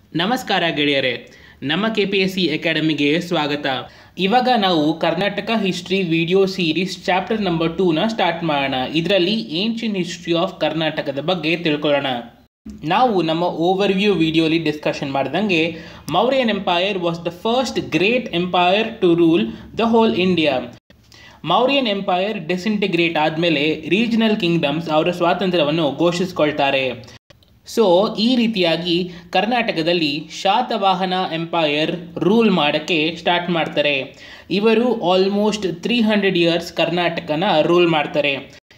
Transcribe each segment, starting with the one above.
ನಮಸ್ಕಾರ ಗೆಳೆಯರೆ ನಮ್ಮ ಕೆ ಪಿ ಎಸ್ ಸಿ ಅಕಾಡೆಮಿಗೆ ಸ್ವಾಗತ ಇವಾಗ ನಾವು Karnataka history video series chapter number ಟೂನ ಸ್ಟಾರ್ಟ್ ಮಾಡೋಣ ಇದರಲ್ಲಿ ಏನ್ಷಿಯನ್ ಹಿಸ್ಟ್ರಿ ಆಫ್ ಕರ್ನಾಟಕದ ಬಗ್ಗೆ ತಿಳ್ಕೊಳ್ಳೋಣ ನಾವು ನಮ್ಮ ಓವರ್ ವ್ಯೂ ವಿಡಿಯೋಲಿ ಡಿಸ್ಕಷನ್ ಮಾಡ್ದಂಗೆ Mauryan empire was the first great empire to rule the whole India Mauryan empire disintegrate ಆದಮೇಲೆ ರೀಜನಲ್ ಕಿಂಗ್ಡಮ್ಸ್ ಅವರ ಸ್ವಾತಂತ್ರ್ಯವನ್ನು ಘೋಷಿಸಿಕೊಳ್ತಾರೆ ಸೊ ಈ ರೀತಿಯಾಗಿ ಕರ್ನಾಟಕದಲ್ಲಿ ಶಾತವಾಹನ ಎಂಪೈರ್ ರೂಲ್ ಮಾಡೋಕ್ಕೆ ಸ್ಟಾರ್ಟ್ ಮಾಡ್ತಾರೆ ಇವರು ಆಲ್ಮೋಸ್ಟ್ ತ್ರೀ ಹಂಡ್ರೆಡ್ ಇಯರ್ಸ್ ಕರ್ನಾಟಕನ ರೂಲ್ ಮಾಡ್ತಾರೆ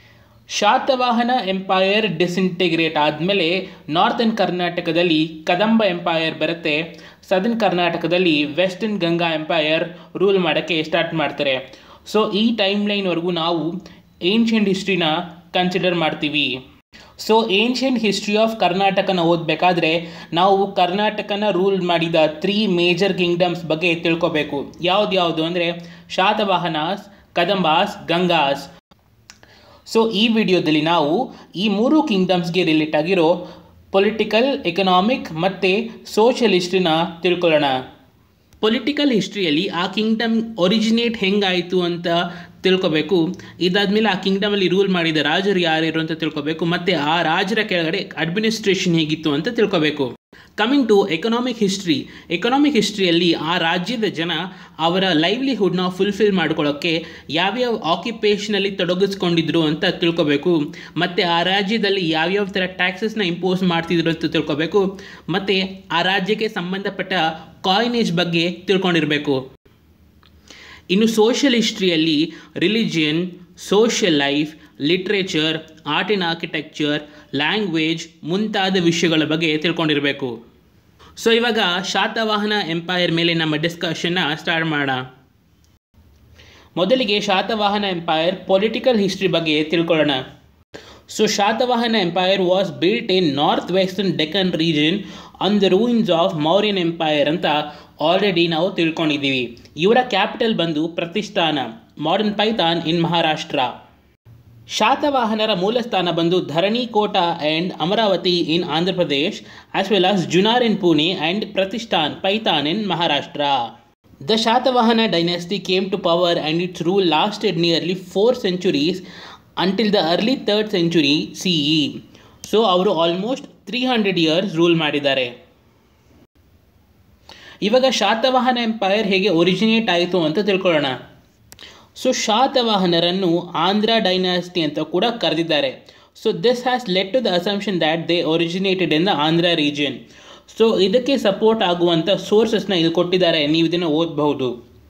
ಶಾತವಾಹನ ಎಂಪೈರ್ ಡಿಸಿಂಟಿಗ್ರೇಟ್ ಆದಮೇಲೆ ನಾರ್ತನ್ ಕರ್ನಾಟಕದಲ್ಲಿ ಕದಂಬ ಎಂಪೈರ್ ಬರುತ್ತೆ ಸದರ್ನ್ ಕರ್ನಾಟಕದಲ್ಲಿ ವೆಸ್ಟರ್ನ್ ಗಂಗಾ ಎಂಪೈರ್ ರೂಲ್ ಮಾಡೋಕ್ಕೆ ಸ್ಟಾರ್ಟ್ ಮಾಡ್ತಾರೆ ಸೊ ಈ ಟೈಮ್ ಲೈನ್ವರೆಗೂ ನಾವು ಏನ್ಷಿಯಂಟ್ ಹಿಸ್ಟ್ರಿನ ಕನ್ಸಿಡರ್ ಮಾಡ್ತೀವಿ ಸೊ ಏನ್ಷಿಯಂಟ್ ಹಿಸ್ಟ್ರಿ ಆಫ್ ಕರ್ನಾಟಕನ ಓದಬೇಕಾದ್ರೆ ನಾವು ಕರ್ನಾಟಕನ ರೂಲ್ ಮಾಡಿದ ತ್ರೀ ಮೇಜರ್ ಕಿಂಗ್ಡಮ್ಸ್ ಬಗ್ಗೆ ತಿಳ್ಕೊಬೇಕು ಯಾವ್ದು ಅಂದರೆ ಶಾತವಾಹನಾಸ್ ಕದಂಬಾಸ್ ಗಂಗಾಸ್ ಸೊ ಈ ವಿಡಿಯೋದಲ್ಲಿ ನಾವು ಈ ಮೂರು ಕಿಂಗ್ಡಮ್ಸ್ಗೆ ರಿಲೇಟ್ ಆಗಿರೋ ಪೊಲಿಟಿಕಲ್ ಎಕನಾಮಿಕ್ ಮತ್ತು ಸೋಷಿಯಲ್ ಹಿಸ್ಟ್ರಿನ ತಿಳ್ಕೊಳ್ಳೋಣ ಪೊಲಿಟಿಕಲ್ ಹಿಸ್ಟ್ರಿಯಲ್ಲಿ ಆ ಕಿಂಗ್ಡಮ್ ಒರಿಜಿನೇಟ್ ಹೆಂಗಾಯಿತು ಅಂತ ತಿಳ್ಕೊಬೇಕು ಇದಾದ್ಮೇಲೆ ಆ ಕಿಂಗ್ಡಮಲ್ಲಿ ರೂಲ್ ಮಾಡಿದ ರಾಜರು ಯಾರ್ಯಾರು ಅಂತ ತಿಳ್ಕೊಬೇಕು ಮತ್ತು ಆ ರಾಜರ ಕೆಳಗಡೆ ಅಡ್ಮಿನಿಸ್ಟ್ರೇಷನ್ ಹೇಗಿತ್ತು ಅಂತ ತಿಳ್ಕೊಬೇಕು coming to economic history economic ಹಿಸ್ಟ್ರಿಯಲ್ಲಿ ಆ ರಾಜ್ಯದ ಜನ ಅವರ ಲೈವ್ಲಿಹುಡ್ನ ಫುಲ್ಫಿಲ್ ಮಾಡ್ಕೊಳ್ಳೋಕ್ಕೆ ಯಾವ್ಯಾವ ಆಕ್ಯುಪೇಷನಲ್ಲಿ ತೊಡಗಿಸ್ಕೊಂಡಿದ್ರು ಅಂತ ತಿಳ್ಕೊಬೇಕು ಮತ್ತು ಆ ರಾಜ್ಯದಲ್ಲಿ ಯಾವ್ಯಾವ ಥರ ಟ್ಯಾಕ್ಸಸ್ನ ಇಂಪೋಸ್ ಮಾಡ್ತಿದ್ರು ಅಂತ ತಿಳ್ಕೊಬೇಕು ಮತ್ತು ಆ ರಾಜ್ಯಕ್ಕೆ ಸಂಬಂಧಪಟ್ಟ ಕಾಯಿನೇಜ್ ಬಗ್ಗೆ ತಿಳ್ಕೊಂಡಿರಬೇಕು ಇನ್ನು ಸೋಷಿಯಲ್ ಹಿಸ್ಟ್ರಿಯಲ್ಲಿ religion social life literature art and architecture language ಮುಂತಾದ ವಿಷಯಗಳ ಬಗ್ಗೆ ತಿಳ್ಕೊಂಡಿರಬೇಕು ಸೊ ಇವಾಗ ಶಾತವಾಹನ ಎಂಪೈರ್ ಮೇಲೆ ನಮ್ಮ ಡಿಸ್ಕಷನ್ನ ಸ್ಟಾರ್ಟ್ ಮಾಡೋಣ ಮೊದಲಿಗೆ ಶಾತವಾಹನ ಎಂಪೈರ್ ಪೊಲಿಟಿಕಲ್ ಹಿಸ್ಟ್ರಿ ಬಗ್ಗೆ ತಿಳ್ಕೊಳ್ಳೋಣ so Satavahana empire was built in north western Deccan region on the ruins of Mauryan empire ಅಂತ ಆಲ್ರೆಡಿ ನಾವು ತಿಳ್ಕೊಂಡಿದ್ದೀವಿ ಇವರ ಕ್ಯಾಪಿಟಲ್ ಬಂದು ಪ್ರತಿಷ್ಠಾನ ಮಾಡರ್ನ್ ಪೈಥಾನ್ ಇನ್ ಮಹಾರಾಷ್ಟ್ರ ಶಾತವಾಹನರ ಮೂಲ ಸ್ಥಾನ ಬಂದು Dharanikota and Amaravati in Andhra Pradesh as well as Junnar in Pune and Pratishthan Paithan in Maharashtra the Satavahana dynasty came to power and its rule lasted nearly four centuries until the early third century C E so ಅವರು almost three hundred years rule ಮಾಡಿದ್ದಾರೆ ಇವಾಗ Satavahana empire ಹೇಗೆ originate ಆಯಿತು ಅಂತ ತಿಳ್ಕೊಳ್ಳೋಣ so ಶಾತವಾಹನರನ್ನು Andhra dynasty ಅಂತ ಕೂಡ ಕರೆದಿದ್ದಾರೆ so this has led to the assumption that they originated in the Andhra region so ಇದಕ್ಕೆ ಸಪೋರ್ಟ್ ಆಗುವಂಥ ಸೋರ್ಸಸ್ನ ಇಲ್ಲಿ ಕೊಟ್ಟಿದ್ದಾರೆ ನೀವು ಇದನ್ನು ಓದಬಹುದು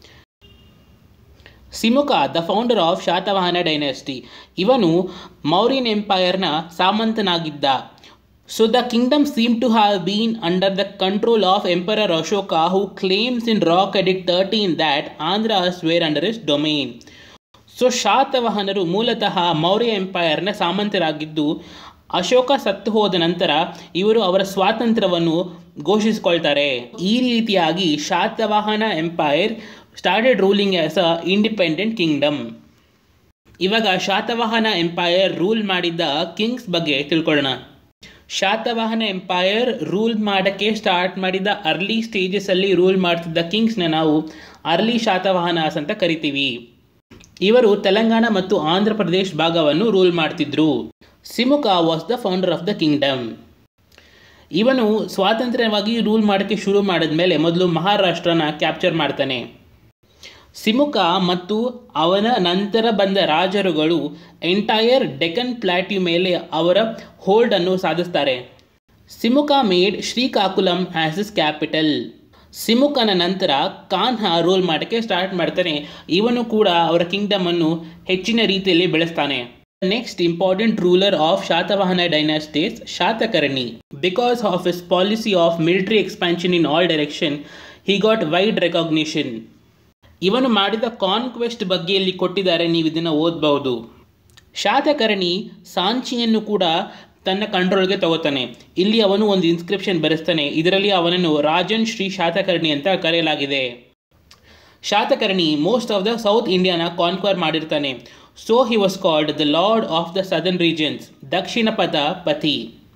Simuka the founder of Satavahana dynasty ಇವನು ಮೌರ್ಯನ್ ಎಂಪೈರ್ನ ಸಾಮಂತನಾಗಿದ್ದ so the kingdom seem to have been under the control of emperor Ashoka who claims in rock edict thirteen that Andhras were under his domain so ಶಾತವಾಹನರು ಮೂಲತಃ ಮೌರ್ಯ ಎಂಪೈರ್ನ ಸಾಮಂತರಾಗಿದ್ದು ಅಶೋಕ ಸತ್ತು ಹೋದ ನಂತರ ಇವರು ಅವರ ಸ್ವಾತಂತ್ರ್ಯವನ್ನು ಘೋಷಿಸಿಕೊಳ್ತಾರೆ ಈ ರೀತಿಯಾಗಿ Satavahana empire started ruling as a independent kingdom ಇವಾಗ ಶಾತವಾಹನ ಎಂಪೈರ್ ರೂಲ್ ಮಾಡಿದ್ದ ಕಿಂಗ್ಸ್ ಬಗ್ಗೆ ತಿಳ್ಕೊಳ್ಳೋಣ ಶಾತವಾಹನ ಎಂಪೈರ್ ರೂಲ್ ಮಾಡೋಕ್ಕೆ ಸ್ಟಾರ್ಟ್ ಮಾಡಿದ ಅರ್ಲಿ ಸ್ಟೇಜಸಲ್ಲಿ ರೂಲ್ ಮಾಡ್ತಿದ್ದ ಕಿಂಗ್ಸ್ನ ನಾವು ಅರ್ಲಿ ಶಾತವಾಹನಾಸ್ ಅಂತ ಕರಿತೀವಿ ಇವರು ತೆಲಂಗಾಣ ಮತ್ತು ಆಂಧ್ರ ಪ್ರದೇಶ್ ಭಾಗವನ್ನು ರೂಲ್ ಮಾಡ್ತಿದ್ರು Simuka was the founder of the kingdom ಇವನು ಸ್ವಾತಂತ್ರ್ಯವಾಗಿ ರೂಲ್ ಮಾಡೋಕ್ಕೆ ಶುರು ಮಾಡಿದ್ಮೇಲೆ ಮೊದಲು ಮಹಾರಾಷ್ಟ್ರನ ಕ್ಯಾಪ್ಚರ್ ಮಾಡ್ತಾನೆ ಸಿಮುಕ ಮತ್ತು ಅವನ ನಂತರ ಬಂದ ರಾಜರುಗಳು ಎಂಟೈರ್ ಡೆಕನ್ ಪ್ಲಾಟ್ಯೂ ಮೇಲೆ ಅವರ ಹೋಲ್ಡನ್ನು ಸಾಧಿಸ್ತಾರೆ Simuka made Srikakulam as his capital ಸಿಮುಕನ ನಂತರ ಕಾನ್ಹ ರೂಲ್ ಮಾಡೋಕ್ಕೆ ಸ್ಟಾರ್ಟ್ ಮಾಡ್ತಾನೆ ಇವನು ಕೂಡ ಅವರ ಕಿಂಗ್ಡಮನ್ನು ಹೆಚ್ಚಿನ ರೀತಿಯಲ್ಲಿ ಬೆಳೆಸ್ತಾನೆ next important ruler of Satavahana dynasties Satakarni because of his policy of military expansion in all direction he got wide recognition ಇವನು ಮಾಡಿದ ಕಾನ್ಕ್ವೆಸ್ಟ್ ಬಗ್ಗೆ ಇಲ್ಲಿ ಕೊಟ್ಟಿದ್ದಾರೆ ನೀವು ಇದನ್ನು ಓದಬಹುದು ಶಾತಕರ್ಣಿ ಸಾಂಚಿಯನ್ನು ಕೂಡ ತನ್ನ ಕಂಟ್ರೋಲ್ಗೆ ತಗೋತಾನೆ ಇಲ್ಲಿ ಅವನು ಒಂದು ಇನ್ಸ್ಕ್ರಿಪ್ಷನ್ ಬರೆಸ್ತಾನೆ ಇದರಲ್ಲಿ ಅವನನ್ನು ರಾಜನ್ ಶ್ರೀ ಶಾತಕರ್ಣಿ ಅಂತ ಕರೆಯಲಾಗಿದೆ Satakarni most of the south ಇಂಡಿಯಾನ ಕಾನ್ಕ್ವರ್ ಮಾಡಿರ್ತಾನೆ so he was called the lord of the southern regions ಪದ ಪತಿ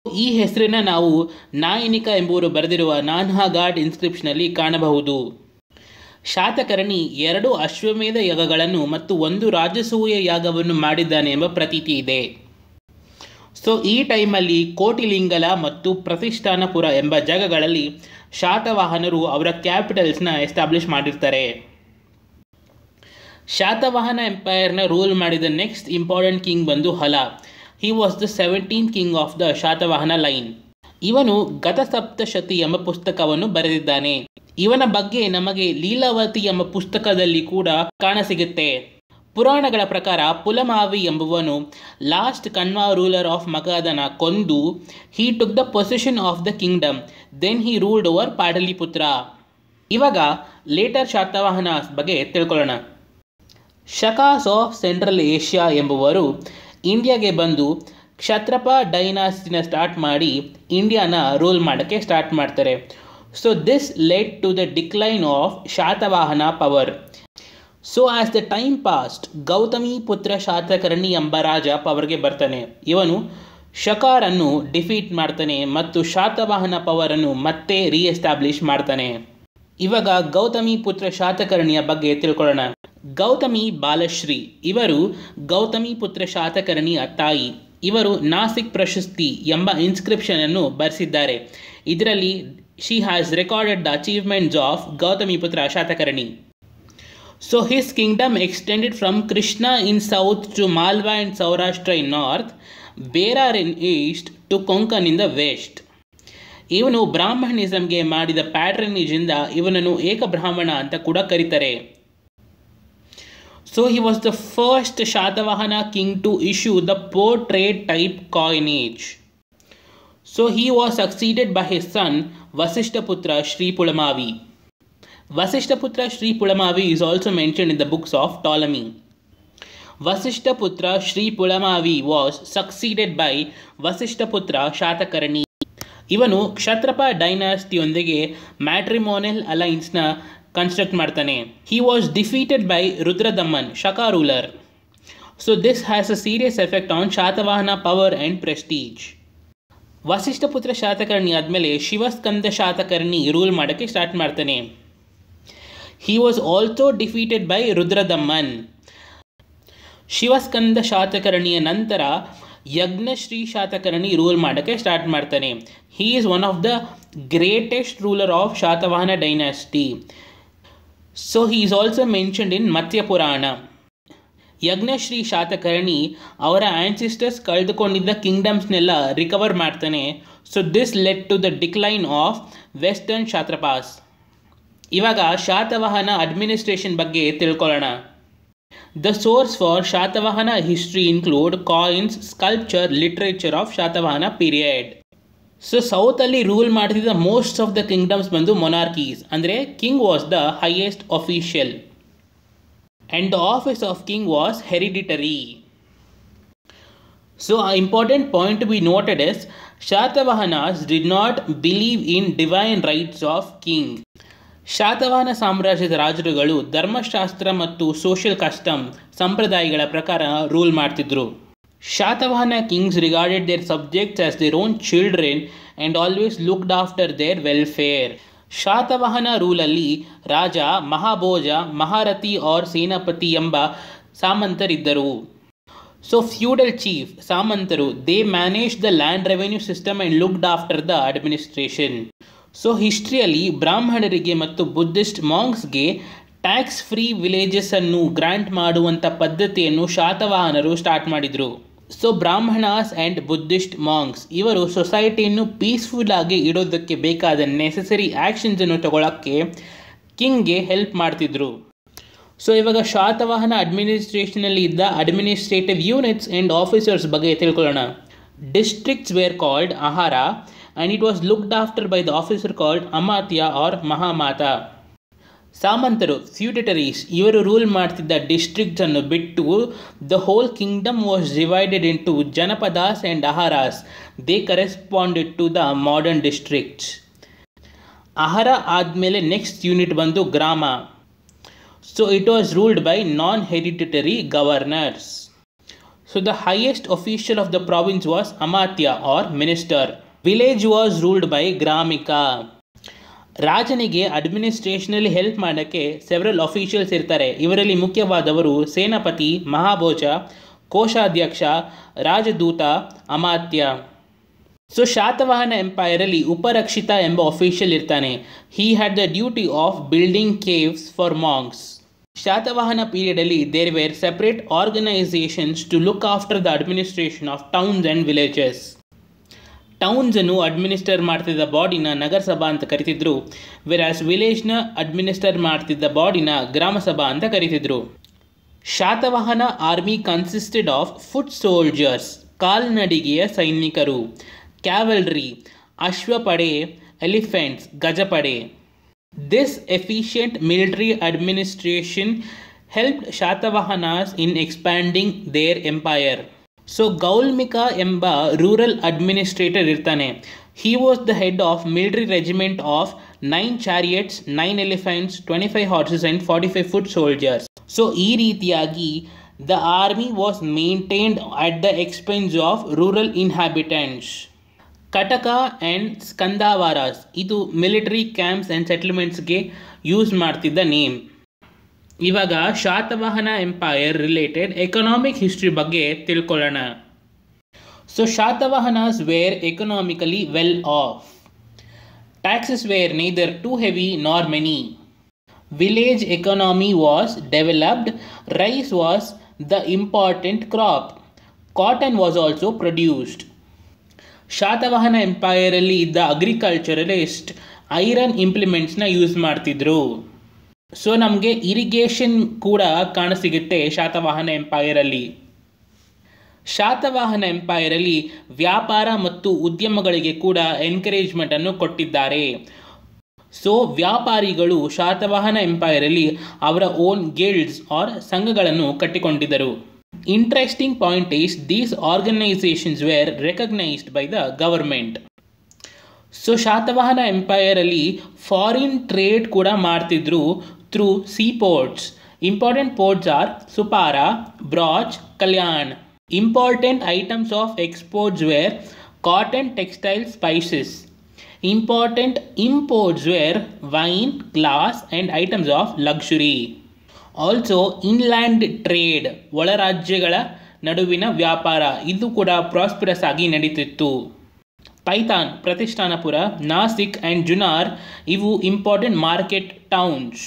ಈ ಹೆಸರನ್ನ ನಾವು ನಾಯನಿಕ ಎಂಬುವರು ಬರೆದಿರುವ ನಾನ್ಹಾಗಾಡ್ ಇನ್ಸ್ಕ್ರಿಪ್ಷನಲ್ಲಿ ಕಾಣಬಹುದು ಶಾತಕರ್ಣಿ ಎರಡು ಅಶ್ವಮೇಧ ಯಾಗಗಳನ್ನು ಮತ್ತು ಒಂದು ರಾಜಸೂಯ ಯಾಗವನ್ನು ಮಾಡಿದ್ದಾನೆ ಎಂಬ ಪ್ರತೀತಿ ಇದೆ ಸೊ ಈ ಟೈಮಲ್ಲಿ ಕೋಟಿಲಿಂಗಲ ಮತ್ತು ಪ್ರತಿಷ್ಠಾನಪುರ ಎಂಬ ಜಾಗಗಳಲ್ಲಿ ಶಾತವಾಹನರು ಅವರ ಕ್ಯಾಪಿಟಲ್ಸ್ನ ಎಸ್ಟಾಬ್ಲಿಷ್ ಮಾಡಿರ್ತಾರೆ ಶಾತವಾಹನ ಎಂಪೈರ್ನ ರೂಲ್ ಮಾಡಿದ ನೆಕ್ಸ್ಟ್ ಇಂಪಾರ್ಟೆಂಟ್ ಕಿಂಗ್ ಬಂದು Hala he was the seventeen king of the Satavahana line ಇವನು ಗತಸಪ್ತಶತಿ ಎಂಬ ಪುಸ್ತಕವನ್ನು ಬರೆದಿದ್ದಾನೆ ಇವನ ಬಗ್ಗೆ ನಮಗೆ ಲೀಲಾವತಿ ಎಂಬ ಪುಸ್ತಕದಲ್ಲಿ ಕೂಡ ಕಾಣಸಿಗುತ್ತೆ ಪುರಾಣಗಳ ಪ್ರಕಾರ ಪುಲಮಾವಿ ಎಂಬುವನು ಲಾಸ್ಟ್ ಕಣ್ವಾ ರೂಲರ್ ಆಫ್ ಮಗಧನ ಕೊಂದು he took the position of the kingdom then he ruled over Pataliputra ಇವಾಗ ಲೇಟರ್ ಶಾತವಾಹನ ಬಗ್ಗೆ ತಿಳ್ಕೊಳ್ಳೋಣ ಶಕಾಸ್ ಆಫ್ ಸೆಂಟ್ರಲ್ ಏಷ್ಯಾ ಎಂಬುವರು ಇಂಡಿಯಾಗೆ ಬಂದು ಕ್ಷತ್ರಪ ಡೈನಾಸ್ಟಿನ ಸ್ಟಾರ್ಟ್ ಮಾಡಿ ಇಂಡಿಯಾನ ರೂಲ್ ಮಾಡೋಕ್ಕೆ ಸ್ಟಾರ್ಟ್ ಮಾಡ್ತಾರೆ so this led to the decline of Satavahana power so as the time passed Gautami ಪುತ್ರ ಶಾತಕರ್ಣಿ ಎಂಬ ರಾಜ ಪವರ್ಗೆ ಬರ್ತಾನೆ ಇವನು ಶಕಾರನ್ನು ಡಿಫೀಟ್ ಮಾಡ್ತಾನೆ ಮತ್ತು ಶಾತವಾಹನ ಪವರನ್ನು ಮತ್ತೆ ರೀಎಸ್ಟಾಬ್ಲಿಷ್ ಮಾಡ್ತಾನೆ ಇವಾಗ ಗೌತಮಿ ಪುತ್ರ ಶಾತಕರ್ಣಿಯ ಬಗ್ಗೆ ತಿಳ್ಕೊಳ್ಳೋಣ ಗೌತಮಿ ಬಾಲಶ್ರೀ ಇವರು ಗೌತಮಿ ಪುತ್ರ ಶಾತಕರ್ಣಿಯ ತಾಯಿ ಇವರು ನಾಸಿಕ್ ಪ್ರಶಸ್ತಿ ಎಂಬ ಇನ್ಸ್ಕ್ರಿಪ್ಷನ್ ಅನ್ನು ಬರೆಸಿದ್ದಾರೆ ಇದರಲ್ಲಿ she has recorded the achievements of Gautami ಪುತ್ರ Satakarni so his kingdom extended from Krishna in south to Malwa and Saurashtra in north Berar in east to Konkan in the west ಇವನು ಬ್ರಾಹ್ಮಣಿಸಮ್ಗೆ ಮಾಡಿದ ಪ್ಯಾಟ್ರನೇಜಿಂದ ಇವನನ್ನು ಏಕಬ್ರಾಹ್ಮಣ ಅಂತ ಕೂಡ ಕರೀತಾರೆ so he was the first Satavahana king to issue the portrait type coinage so he was succeeded by his son Vasishthiputra Shri Pulamavi Vasishthiputra Shri ಪುಳಮಾವಿ is also mentioned in the books of Ptolemy. Vasishthaputra Sri Pulamavi was succeeded by Vasishthaputra Shatakarni. ಇವನು ಕ್ಷತ್ರಪ ಡೈನಾಸ್ಟಿಯೊಂದಿಗೆ ಮ್ಯಾಟ್ರಿಮೋನಲ್ ಅಲೈನ್ಸ್ನ construct ಮಾಡ್ತಾನೆ he was defeated by Rudradaman Shaka ruler so this has a serious effect on Satavahana power and prestige Vasishthiputra Satakarni ಆದಮೇಲೆ Shivaskanda Satakarni rule ಮಾಡೋಕ್ಕೆ start ಮಾಡ್ತಾನೆ he was also defeated by Rudradaman Shivaskanda ಶಾತಕರ್ಣಿಯ ನಂತರ Yajnashri Satakarni rule ಮಾಡೋಕ್ಕೆ start ಮಾಡ್ತಾನೆ he is one of the greatest ruler of Satavahana dynasty so he is also mentioned in Matsya Purana Yajnashri Satakarni ಅವರ ancestors ಕಳೆದುಕೊಂಡಿದ್ದ ಕಿಂಗ್ಡಮ್ಸ್ನೆಲ್ಲ recover ಮಾಡ್ತಾನೆ so this led to the decline of western Kshatrapas ಇವಾಗ Satavahana administration ಬಗ್ಗೆ ತಿಳ್ಕೊಳ್ಳೋಣ the source for Satavahana history include coins sculpture literature of Satavahana period so ಸೌತಲ್ಲಿ rule ಮಾಡ್ತಿದ್ದ most of the kingdoms ಬಂದು monarchies ಅಂದರೆ king was the highest official and the office of king was hereditary so a important point to be noted is Satavahanas did not believe in divine rights of king Satavahana ಸಾಮ್ರಾಜ್ಯದ ರಾಜರುಗಳು ಧರ್ಮಶಾಸ್ತ್ರ ಮತ್ತು social custom ಸಂಪ್ರದಾಯಗಳ ಪ್ರಕಾರ rule ಮಾಡ್ತಿದ್ರು Satavahana kings regarded their subjects as their own children and always looked after their welfare Satavahana ರೂಲಲ್ಲಿ ರಾಜ Mahabhoja Maharathi or Senapati ಎಂಬ ಸಾಮಂತರಿದ್ದರು ಸೊ ಫ್ಯೂಡಲ್ ಚೀಫ್ ಸಾಮಂತರು they manage the land revenue system and looked after the administration so ಹಿಸ್ಟ್ರಿಯಲ್ಲಿ ಬ್ರಾಹ್ಮಣರಿಗೆ ಮತ್ತು Buddhist ಮಾಂಗ್ಸ್ಗೆ tax free ವಿಲೇಜಸನ್ನು ಗ್ರಾಂಟ್ ಮಾಡುವಂಥ ಪದ್ಧತಿಯನ್ನು ಶಾತವಾಹನರು ಸ್ಟಾರ್ಟ್ ಮಾಡಿದರು so Brahmanas and Buddhist monks ಇವರು ಸೊಸೈಟಿಯನ್ನು ಪೀಸ್ಫುಲ್ ಆಗಿ ಇಡೋದಕ್ಕೆ ಬೇಕಾದ ನೆಸೆಸರಿ ಆ್ಯಕ್ಷನ್ಸನ್ನು ತಗೊಳ್ಳೋಕ್ಕೆ ಕಿಂಗ್ಗೆ ಹೆಲ್ಪ್ ಮಾಡ್ತಿದ್ರು ಸೊ ಇವಾಗ ಶಾತವಾಹನ ಅಡ್ಮಿನಿಸ್ಟ್ರೇಷನಲ್ಲಿ ಇದ್ದ ಅಡ್ಮಿನಿಸ್ಟ್ರೇಟಿವ್ ಯೂನಿಟ್ಸ್ ಆ್ಯಂಡ್ ಆಫೀಸರ್ಸ್ ಬಗ್ಗೆ ತಿಳ್ಕೊಳ್ಳೋಣ districts were called Ahara and it was looked after by the officer called Amatya or Mahamata ಸಾಮಂತರು ಫ್ಯೂಡಿಟರೀಸ್ ಇವರು ರೂಲ್ ಮಾಡ್ತಿದ್ದ ಡಿಸ್ಟ್ರಿಕ್ಟ್ಸನ್ನು ಬಿಟ್ಟು the whole kingdom was divided into Janapadas and Aharas they corresponded to the modern districts Ahara ಆದಮೇಲೆ next unit ಬಂದು Grama so it was ruled by non hereditary governors so the highest official of the province was Amatya or minister village was ruled by Gramika ರಾಜನಿಗೆ ಅಡ್ಮಿನಿಸ್ಟ್ರೇಷನಲ್ಲಿ help ಮಾಡೋಕ್ಕೆ several officials ಇರ್ತಾರೆ ಇವರಲ್ಲಿ ಮುಖ್ಯವಾದವರು ಸೇನಾಪತಿ ಮಹಾಭೋಜ ಕೋಶಾಧ್ಯಕ್ಷ ರಾಜದೂತ ಅಮಾತ್ಯ so Satavahana ಎಂಪೈರಲ್ಲಿ ಉಪರಕ್ಷಿತ ಎಂಬ official ಇರ್ತಾನೆ he had the duty of building caves for monks Satavahana ಪೀರಿಯಡಲ್ಲಿ there were separate organisations to look after the administration of towns and villages ಟೌನ್ಸನ್ನು administer ಮಾಡ್ತಿದ್ದ ಬಾಡಿನ ನಗರಸಭಾ ಅಂತ ಕರಿತಿದ್ರು ವೆರಾಸ್ ವಿಲೇಜ್ನ ಅಡ್ಮಿನಿಸ್ಟರ್ ಮಾಡ್ತಿದ್ದ ಬಾಡಿನ ಗ್ರಾಮಸಭಾ ಅಂತ ಕರಿತಿದ್ರು Satavahana army consisted of foot soldiers ಕಾಲ್ನಡಿಗೆಯ ಸೈನಿಕರು ಕ್ಯಾವಲ್ರಿ ಅಶ್ವಪಡೆ ಎಲಿಫೆಂಟ್ಸ್ ಗಜಪಡೆ this efficient military administration helped Satavahanas in expanding their empire so Gaulmika ಎಂಬ ರೂರಲ್ ಅಡ್ಮಿನಿಸ್ಟ್ರೇಟರ್ ಇರ್ತಾನೆ he was the head of military regiment of nine chariots nine elephants twenty five horses and forty five foot soldiers so ಈ ರೀತಿಯಾಗಿ the army was maintained at the expense of rural inhabitants Kataka and Skandhavaras ಇದು military camps and ಸೆಟಲ್ಮೆಂಟ್ಸ್ಗೆ use ಮಾಡ್ತಿದ್ದ name ಇವಾಗ Satavahana empire related economic history ಬಗ್ಗೆ ತಿಳ್ಕೊಳ್ಳೋಣ so Satavahanas were economically well off taxes were neither too heavy nor many. Village economy was developed, rice was the important crop, cotton was also produced. Satavahana ಎಂಪೈರಲ್ಲಿ ಇದ್ದ agriculturalist iron ಇಂಪ್ಲಿಮೆಂಟ್ಸ್ನ use ಮಾಡ್ತಿದ್ರು so ನಮಗೆ irrigation ಕೂಡ ಕಾಣಸಿಗುತ್ತೆ ಶಾತವಾಹನ ಎಂಪೈರಲ್ಲಿ ಶಾತವಾಹನ ಎಂಪೈರಲ್ಲಿ ವ್ಯಾಪಾರ ಮತ್ತು ಉದ್ಯಮಗಳಿಗೆ ಕೂಡ ಎನ್ಕರೇಜ್ಮೆಂಟನ್ನು ಕೊಟ್ಟಿದ್ದಾರೆ ಸೊ ವ್ಯಾಪಾರಿಗಳು ಶಾತವಾಹನ ಎಂಪೈರಲ್ಲಿ ಅವರ ಓನ್ ಗಿಲ್ಡ್ಸ್ ಆರ್ ಸಂಘಗಳನ್ನು ಕಟ್ಟಿಕೊಂಡಿದ್ದರು interesting point is these organisations were recognised by the government so Satavahana ಎಂಪೈರಲ್ಲಿ ಫಾರಿನ್ ಟ್ರೇಡ್ ಕೂಡ ಮಾಡ್ತಿದ್ರು through sea ports important ports are Supara Broach Kalyan important items of exports were cotton textile spices important imports were wine glass and items of luxury also inland trade ಒಳ ರಾಜ್ಯಗಳ ನಡುವಿನ ವ್ಯಾಪಾರ ಇದು ಕೂಡ prosperous ಆಗಿ ನಡೀತಿತ್ತು ಪೈಥಾನ್ ಪ್ರತಿಷ್ಠಾನಪುರ ನಾಸಿಕ್ ಆ್ಯಂಡ್ ಜುನಾರ್ ಇವು important market towns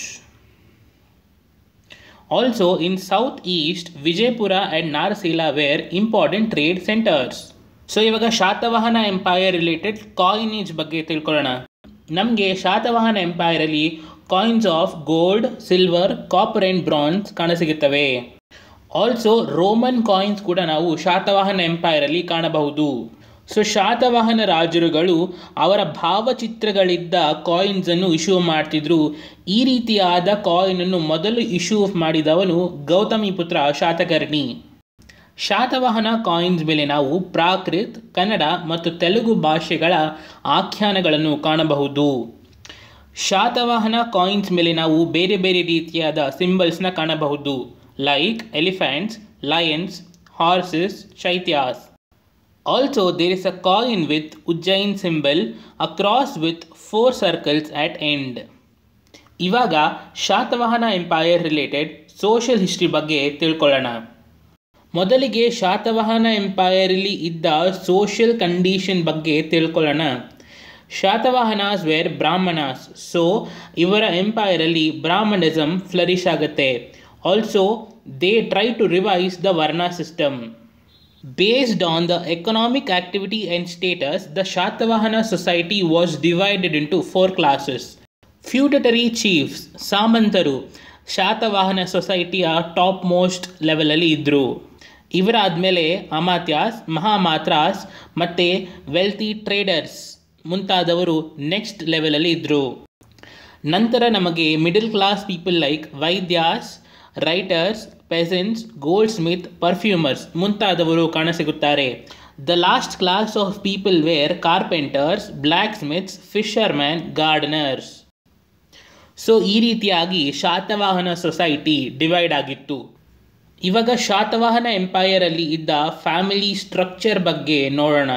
also in south east Vijayapura and Narasila were important trade centres so ಇವಾಗ ಶಾತವಾಹನ ಎಂಪೈರ್ ರಿಲೇಟೆಡ್ ಕಾಯಿನೇಜ್ ಬಗ್ಗೆ ತಿಳ್ಕೊಳ್ಳೋಣ ನಮಗೆ ಶಾತವಾಹನ ಎಂಪೈರಲ್ಲಿ coins of gold silver copper and bronze ಕಾಣಸಿಗುತ್ತವೆ ಆಲ್ಸೋ ರೋಮನ್ ಕಾಯಿನ್ಸ್ ಕೂಡ ನಾವು ಶಾತವಾಹನ ಎಂಪೈರಲ್ಲಿ ಕಾಣಬಹುದು ಸೊ ಶಾತವಾಹನ ರಾಜರುಗಳು ಅವರ ಭಾವಚಿತ್ರಗಳಿದ್ದ ಕಾಯಿನ್ಸನ್ನು ಇಶ್ಯೂ ಮಾಡ್ತಿದ್ರು ಈ ರೀತಿಯಾದ ಕಾಯಿನನ್ನು ಮೊದಲು ಇಶ್ಯೂ ಮಾಡಿದವನು ಗೌತಮಿ ಪುತ್ರ ಶಾತಕರ್ಣಿ ಶಾತವಾಹನ ಕಾಯಿನ್ಸ್ ಮೇಲೆ ನಾವು ಪ್ರಾಕೃತ್ ಕನ್ನಡ ಮತ್ತು ತೆಲುಗು ಭಾಷೆಗಳ ಆಖ್ಯಾನಗಳನ್ನು ಕಾಣಬಹುದು ಶಾತವಾಹನ ಕಾಯಿನ್ಸ್ ಮೇಲೆ ನಾವು ಬೇರೆ ಬೇರೆ ರೀತಿಯಾದ ಸಿಂಬಲ್ಸ್ನ ಕಾಣಬಹುದು like elephants lions horses Chaityas also there is a coin with Ujjain symbol a cross with four circles at end ಇವಾಗ Satavahana empire related social history ಬಗ್ಗೆ ತಿಳ್ಕೊಳ್ಳೋಣ ಮೊದಲಿಗೆ ಶಾತವಾಹನ ಎಂಪೈರಲ್ಲಿ ಇದ್ದ ಸೋಷಿಯಲ್ ಕಂಡೀಷನ್ ಬಗ್ಗೆ ತಿಳ್ಕೊಳ್ಳೋಣ ಶಾತವಾಹನಾಸ್ ವೇರ್ ಬ್ರಾಹ್ಮಣಾಸ್ ಸೊ ಇವರ ಎಂಪೈರಲ್ಲಿ ಬ್ರಾಹ್ಮಣಿಸಮ್ ಫ್ಲರಿಶ್ ಆಗುತ್ತೆ also they try to revise the varna system based on the economic activity and status the Satavahana society was divided into four classes feudatory chiefs ಸಾಮಂತರು ಶಾತವಾಹನ ಸೊಸೈಟಿಯ ಟಾಪ್ ಮೋಸ್ಟ್ ಲೆವೆಲಲ್ಲಿ ಇದ್ದರು ಇವರಾದಮೇಲೆ ಅಮಾತ್ಯಾಸ್ ಮಹಾಮಾತ್ರಾಸ್ ಮತ್ತು ವೆಲ್ತಿ ಟ್ರೇಡರ್ಸ್ ಮುಂತಾದವರು next ಲೆವೆಲಲ್ಲಿ ಇದ್ದರು ನಂತರ ನಮಗೆ middle class people like Vaidyas writers peasants goldsmith perfumers ಮುಂತಾದವರು ಕಾಣಸಿಗುತ್ತಾರೆ the last class of people were carpenters blacksmiths fisherman gardeners so ಈ ರೀತಿಯಾಗಿ ಶಾತವಾಹನ ಸೊಸೈಟಿ ಡಿವೈಡ್ ಆಗಿತ್ತು ಇವಾಗ ಶಾತವಾಹನ ಎಂಪೈರಲ್ಲಿ ಇದ್ದ ಫ್ಯಾಮಿಲಿ ಸ್ಟ್ರಕ್ಚರ್ ಬಗ್ಗೆ ನೋಡೋಣ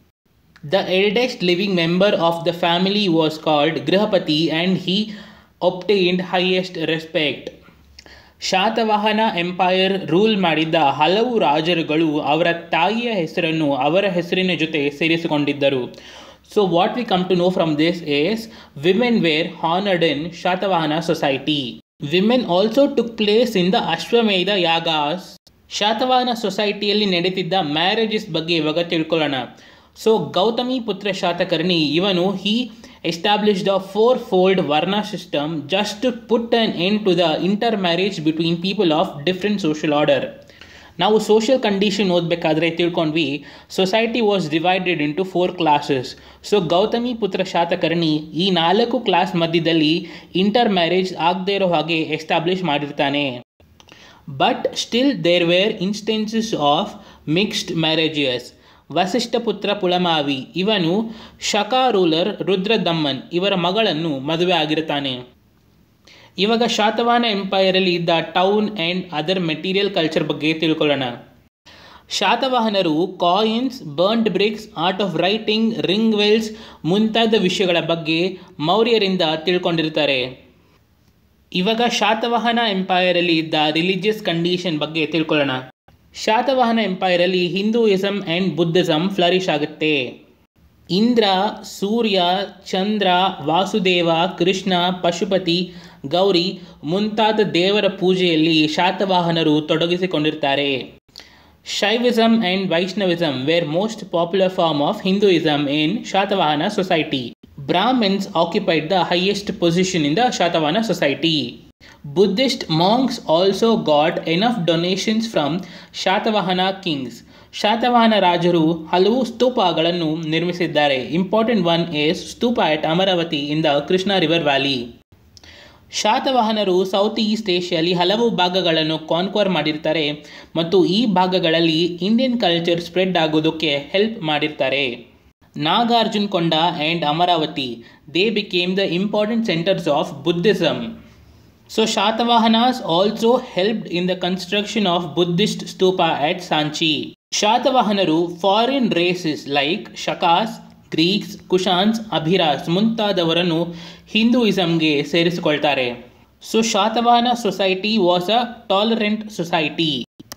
the eldest living member of the family was called Grihapati and he obtained highest respect Satavahana empire rule ಮಾಡಿದ್ದ ಹಲವು ರಾಜರುಗಳು ಅವರ ತಾಯಿಯ ಹೆಸರನ್ನು ಅವರ ಹೆಸರಿನ ಜೊತೆ ಸೇರಿಸಿಕೊಂಡಿದ್ದರು so what we come to know from this is women were honoured in Satavahana society women also took place in the Ashwamedha yagas Satavahana ಸೊಸೈಟಿಯಲ್ಲಿ ನಡೀತಿದ್ದ ಮ್ಯಾರೇಜಸ್ ಬಗ್ಗೆ ಇವಾಗ ತಿಳ್ಕೊಳ್ಳೋಣ ಸೊ ಗೌತಮಿ ಪುತ್ರ ಶಾತಕರ್ಣಿ ಇವನು he establish the four fold varna system just to put an end to the intermarriage between people of different social order ನಾವು social condition ಓದಬೇಕಾದ್ರೆ ತಿಳ್ಕೊಂಡ್ವಿ society was divided into four classes so Gautami ಪುತ್ರ ಶಾತಕರ್ಣಿ ಈ ನಾಲ್ಕು class ಮಧ್ಯದಲ್ಲಿ inter marriage ಆಗದೇ ಇರೋ ಹಾಗೆ ಎಸ್ಟಾಬ್ಲಿಷ್ ಮಾಡಿರ್ತಾನೆ but still there were instances of mixed marriages Vasishtha Putra Pulumavi ಇವನು ಶಕಾ ರೂಲರ್ ರುದ್ರದಮ್ಮನ್ ಇವರ ಮಗಳನ್ನು ಮದುವೆ ಆಗಿರ್ತಾನೆ ಇವಾಗ ಶಾತವಾಹನ ಎಂಪೈರಲ್ಲಿ ಇದ್ದ town and other material culture ಬಗ್ಗೆ ತಿಳ್ಕೊಳ್ಳೋಣ ಶಾತವಾಹನರು coins burned bricks art of writing ring wells ಮುಂತಾದ ವಿಷಯಗಳ ಬಗ್ಗೆ ಮೌರ್ಯರಿಂದ ತಿಳ್ಕೊಂಡಿರ್ತಾರೆ ಇವಾಗ ಶಾತವಾಹನ ಎಂಪೈರಲ್ಲಿ ಇದ್ದ ರಿಲಿಜಿಯಸ್ ಕಂಡೀಷನ್ ಬಗ್ಗೆ ತಿಳ್ಕೊಳ್ಳೋಣ ಶಾತವಾಹನ ಎಂಪೈರಲ್ಲಿ ಹಿಂದೂಯಿಸಮ್ ಆ್ಯಂಡ್ ಬುದ್ಧಿಸಮ್ ಫ್ಲರಿಶ್ ಆಗುತ್ತೆ ಇಂದ್ರ ಸೂರ್ಯ ಚಂದ್ರ ವಾಸುದೇವ ಕೃಷ್ಣ ಪಶುಪತಿ ಗೌರಿ ಮುಂತಾದ ದೇವರ ಪೂಜೆಯಲ್ಲಿ ಶಾತವಾಹನರು ತೊಡಗಿಸಿಕೊಂಡಿರ್ತಾರೆ Shaivism and Vaishnavism were most popular form of Hinduism in Satavahana society Brahmins occupied the highest position in the Satavahana society Buddhist monks also got enough donations from Satavahana kings Satavahana ರಾಜರು ಹಲವು ಸ್ತೂಪಗಳನ್ನು ನಿರ್ಮಿಸಿದ್ದಾರೆ important one is stupa at Amaravati in the Krishna river valley ಶಾತವಾಹನರು south east ಏಷ್ಯಾಲಿ ಹಲವು ಭಾಗಗಳನ್ನು conquer ಮಾಡಿರ್ತಾರೆ ಮತ್ತು ಈ ಭಾಗಗಳಲ್ಲಿ ಇಂಡಿಯನ್ ಕಲ್ಚರ್ ಸ್ಪ್ರೆಡ್ ಆಗೋದಕ್ಕೆ ಹೆಲ್ಪ್ ಮಾಡಿರ್ತಾರೆ ನಾಗಾರ್ಜುನ್ ಕೊಂಡ and Amaravati they became the important centres of Buddhism so Satavahanas also helped in the construction of Buddhist stupa at Sanchi ಶಾತವಾಹನರು foreign races like Shakas Greeks Kushans Abhiras ಮುಂತಾದವರನ್ನು ಹಿಂದೂಯಿಸಮ್ಗೆ ಸೇರಿಸಿಕೊಳ್ತಾರೆ so Satavahana society was a tolerant society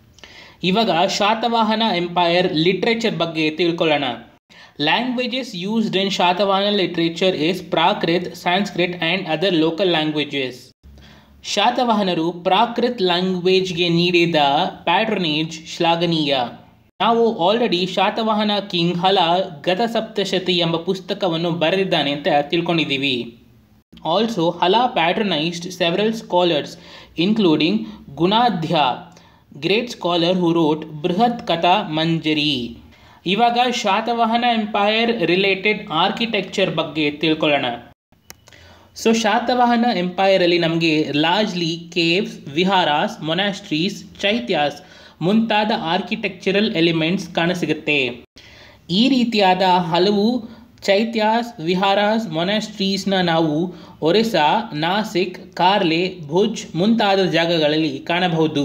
ಇವಾಗ Satavahana empire literature ಬಗ್ಗೆ ತಿಳ್ಕೊಳ್ಳೋಣ languages used in Satavahana literature is Prakrit Sanskrit and other local languages ಶಾತವಾಹನರು ಪ್ರಾಕೃತ್ ಲ್ಯಾಂಗ್ವೇಜ್ಗೆ ನೀಡಿದ ಪ್ಯಾಟ್ರನೇಜ್ ಶ್ಲಾಘನೀಯ ನಾವು ಆಲ್ರೆಡಿ ಶಾತವಾಹನ ಕಿಂಗ್ ಹಲ ಗತಸಪ್ತಶತಿ ಎಂಬ ಪುಸ್ತಕವನ್ನು ಬರೆದಿದ್ದಾನೆ ಅಂತ ತಿಳ್ಕೊಂಡಿದ್ದೀವಿ also Hala patronised several scholars including Gunadhya great scholar who wrote Brihat Katha ಮಂಜರಿ ಇವಾಗ ಶಾತವಾಹನ ಎಂಪೈರ್ ರಿಲೇಟೆಡ್ ಆರ್ಕಿಟೆಕ್ಚರ್ ಬಗ್ಗೆ ತಿಳ್ಕೊಳ್ಳೋಣ ಸೊ ಶಾತವಾಹನ ಎಂಪೈರಲ್ಲಿ ನಮಗೆ largely caves viharas monasteries chaityas ಮುಂತಾದ ಆರ್ಕಿಟೆಕ್ಚರಲ್ ಎಲಿಮೆಂಟ್ಸ್ ಕಾಣಸಿಗುತ್ತೆ ಈ ರೀತಿಯಾದ ಹಲವು ಚೈತ್ಯಾಸ್ ವಿಹಾರಾಸ್ ಮೊನಾಸ್ಟ್ರೀಸ್ನ ನಾವು ಒರಿಸ್ಸಾ ನಾಸಿಕ್ ಕಾರ್ಲೆ ಭುಜ್ ಮುಂತಾದ ಜಾಗಗಳಲ್ಲಿ ಕಾಣಬಹುದು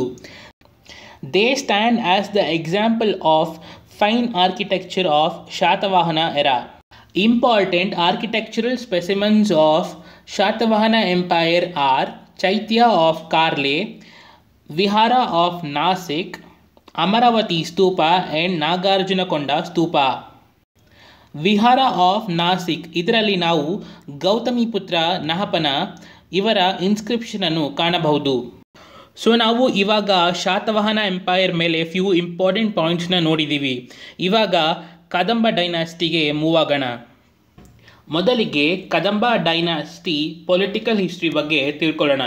they stand as the example of fine architecture of Satavahana era important architectural specimens of Satavahana empire are chaitya of Karle vihara of Nasik Amaravati stupa and Nagarjunakonda stupa vihara of Nashik ಇದರಲ್ಲಿ ನಾವು ಗೌತಮಿ ಪುತ್ರ ನಹಪನ ಇವರ ಇನ್ಸ್ಕ್ರಿಪ್ಷನನ್ನು ಕಾಣಬಹುದು ಸೊ ನಾವು ಇವಾಗ ಶಾತವಾಹನ ಎಂಪೈರ್ ಮೇಲೆ ಫ್ಯೂ ಇಂಪಾರ್ಟೆಂಟ್ ಪಾಯಿಂಟ್ಸ್ನ ನೋಡಿದ್ದೀವಿ ಇವಾಗ ಕದಂಬ ಡೈನಾಸ್ಟಿಗೆ ಮೂವ್ ಆಗೋಣ ಮೊದಲಿಗೆ ಕದಂಬ ಡೈನಾಸ್ಟಿ ಪೊಲಿಟಿಕಲ್ ಹಿಸ್ಟ್ರಿ ಬಗ್ಗೆ ತಿಳ್ಕೊಳ್ಳೋಣ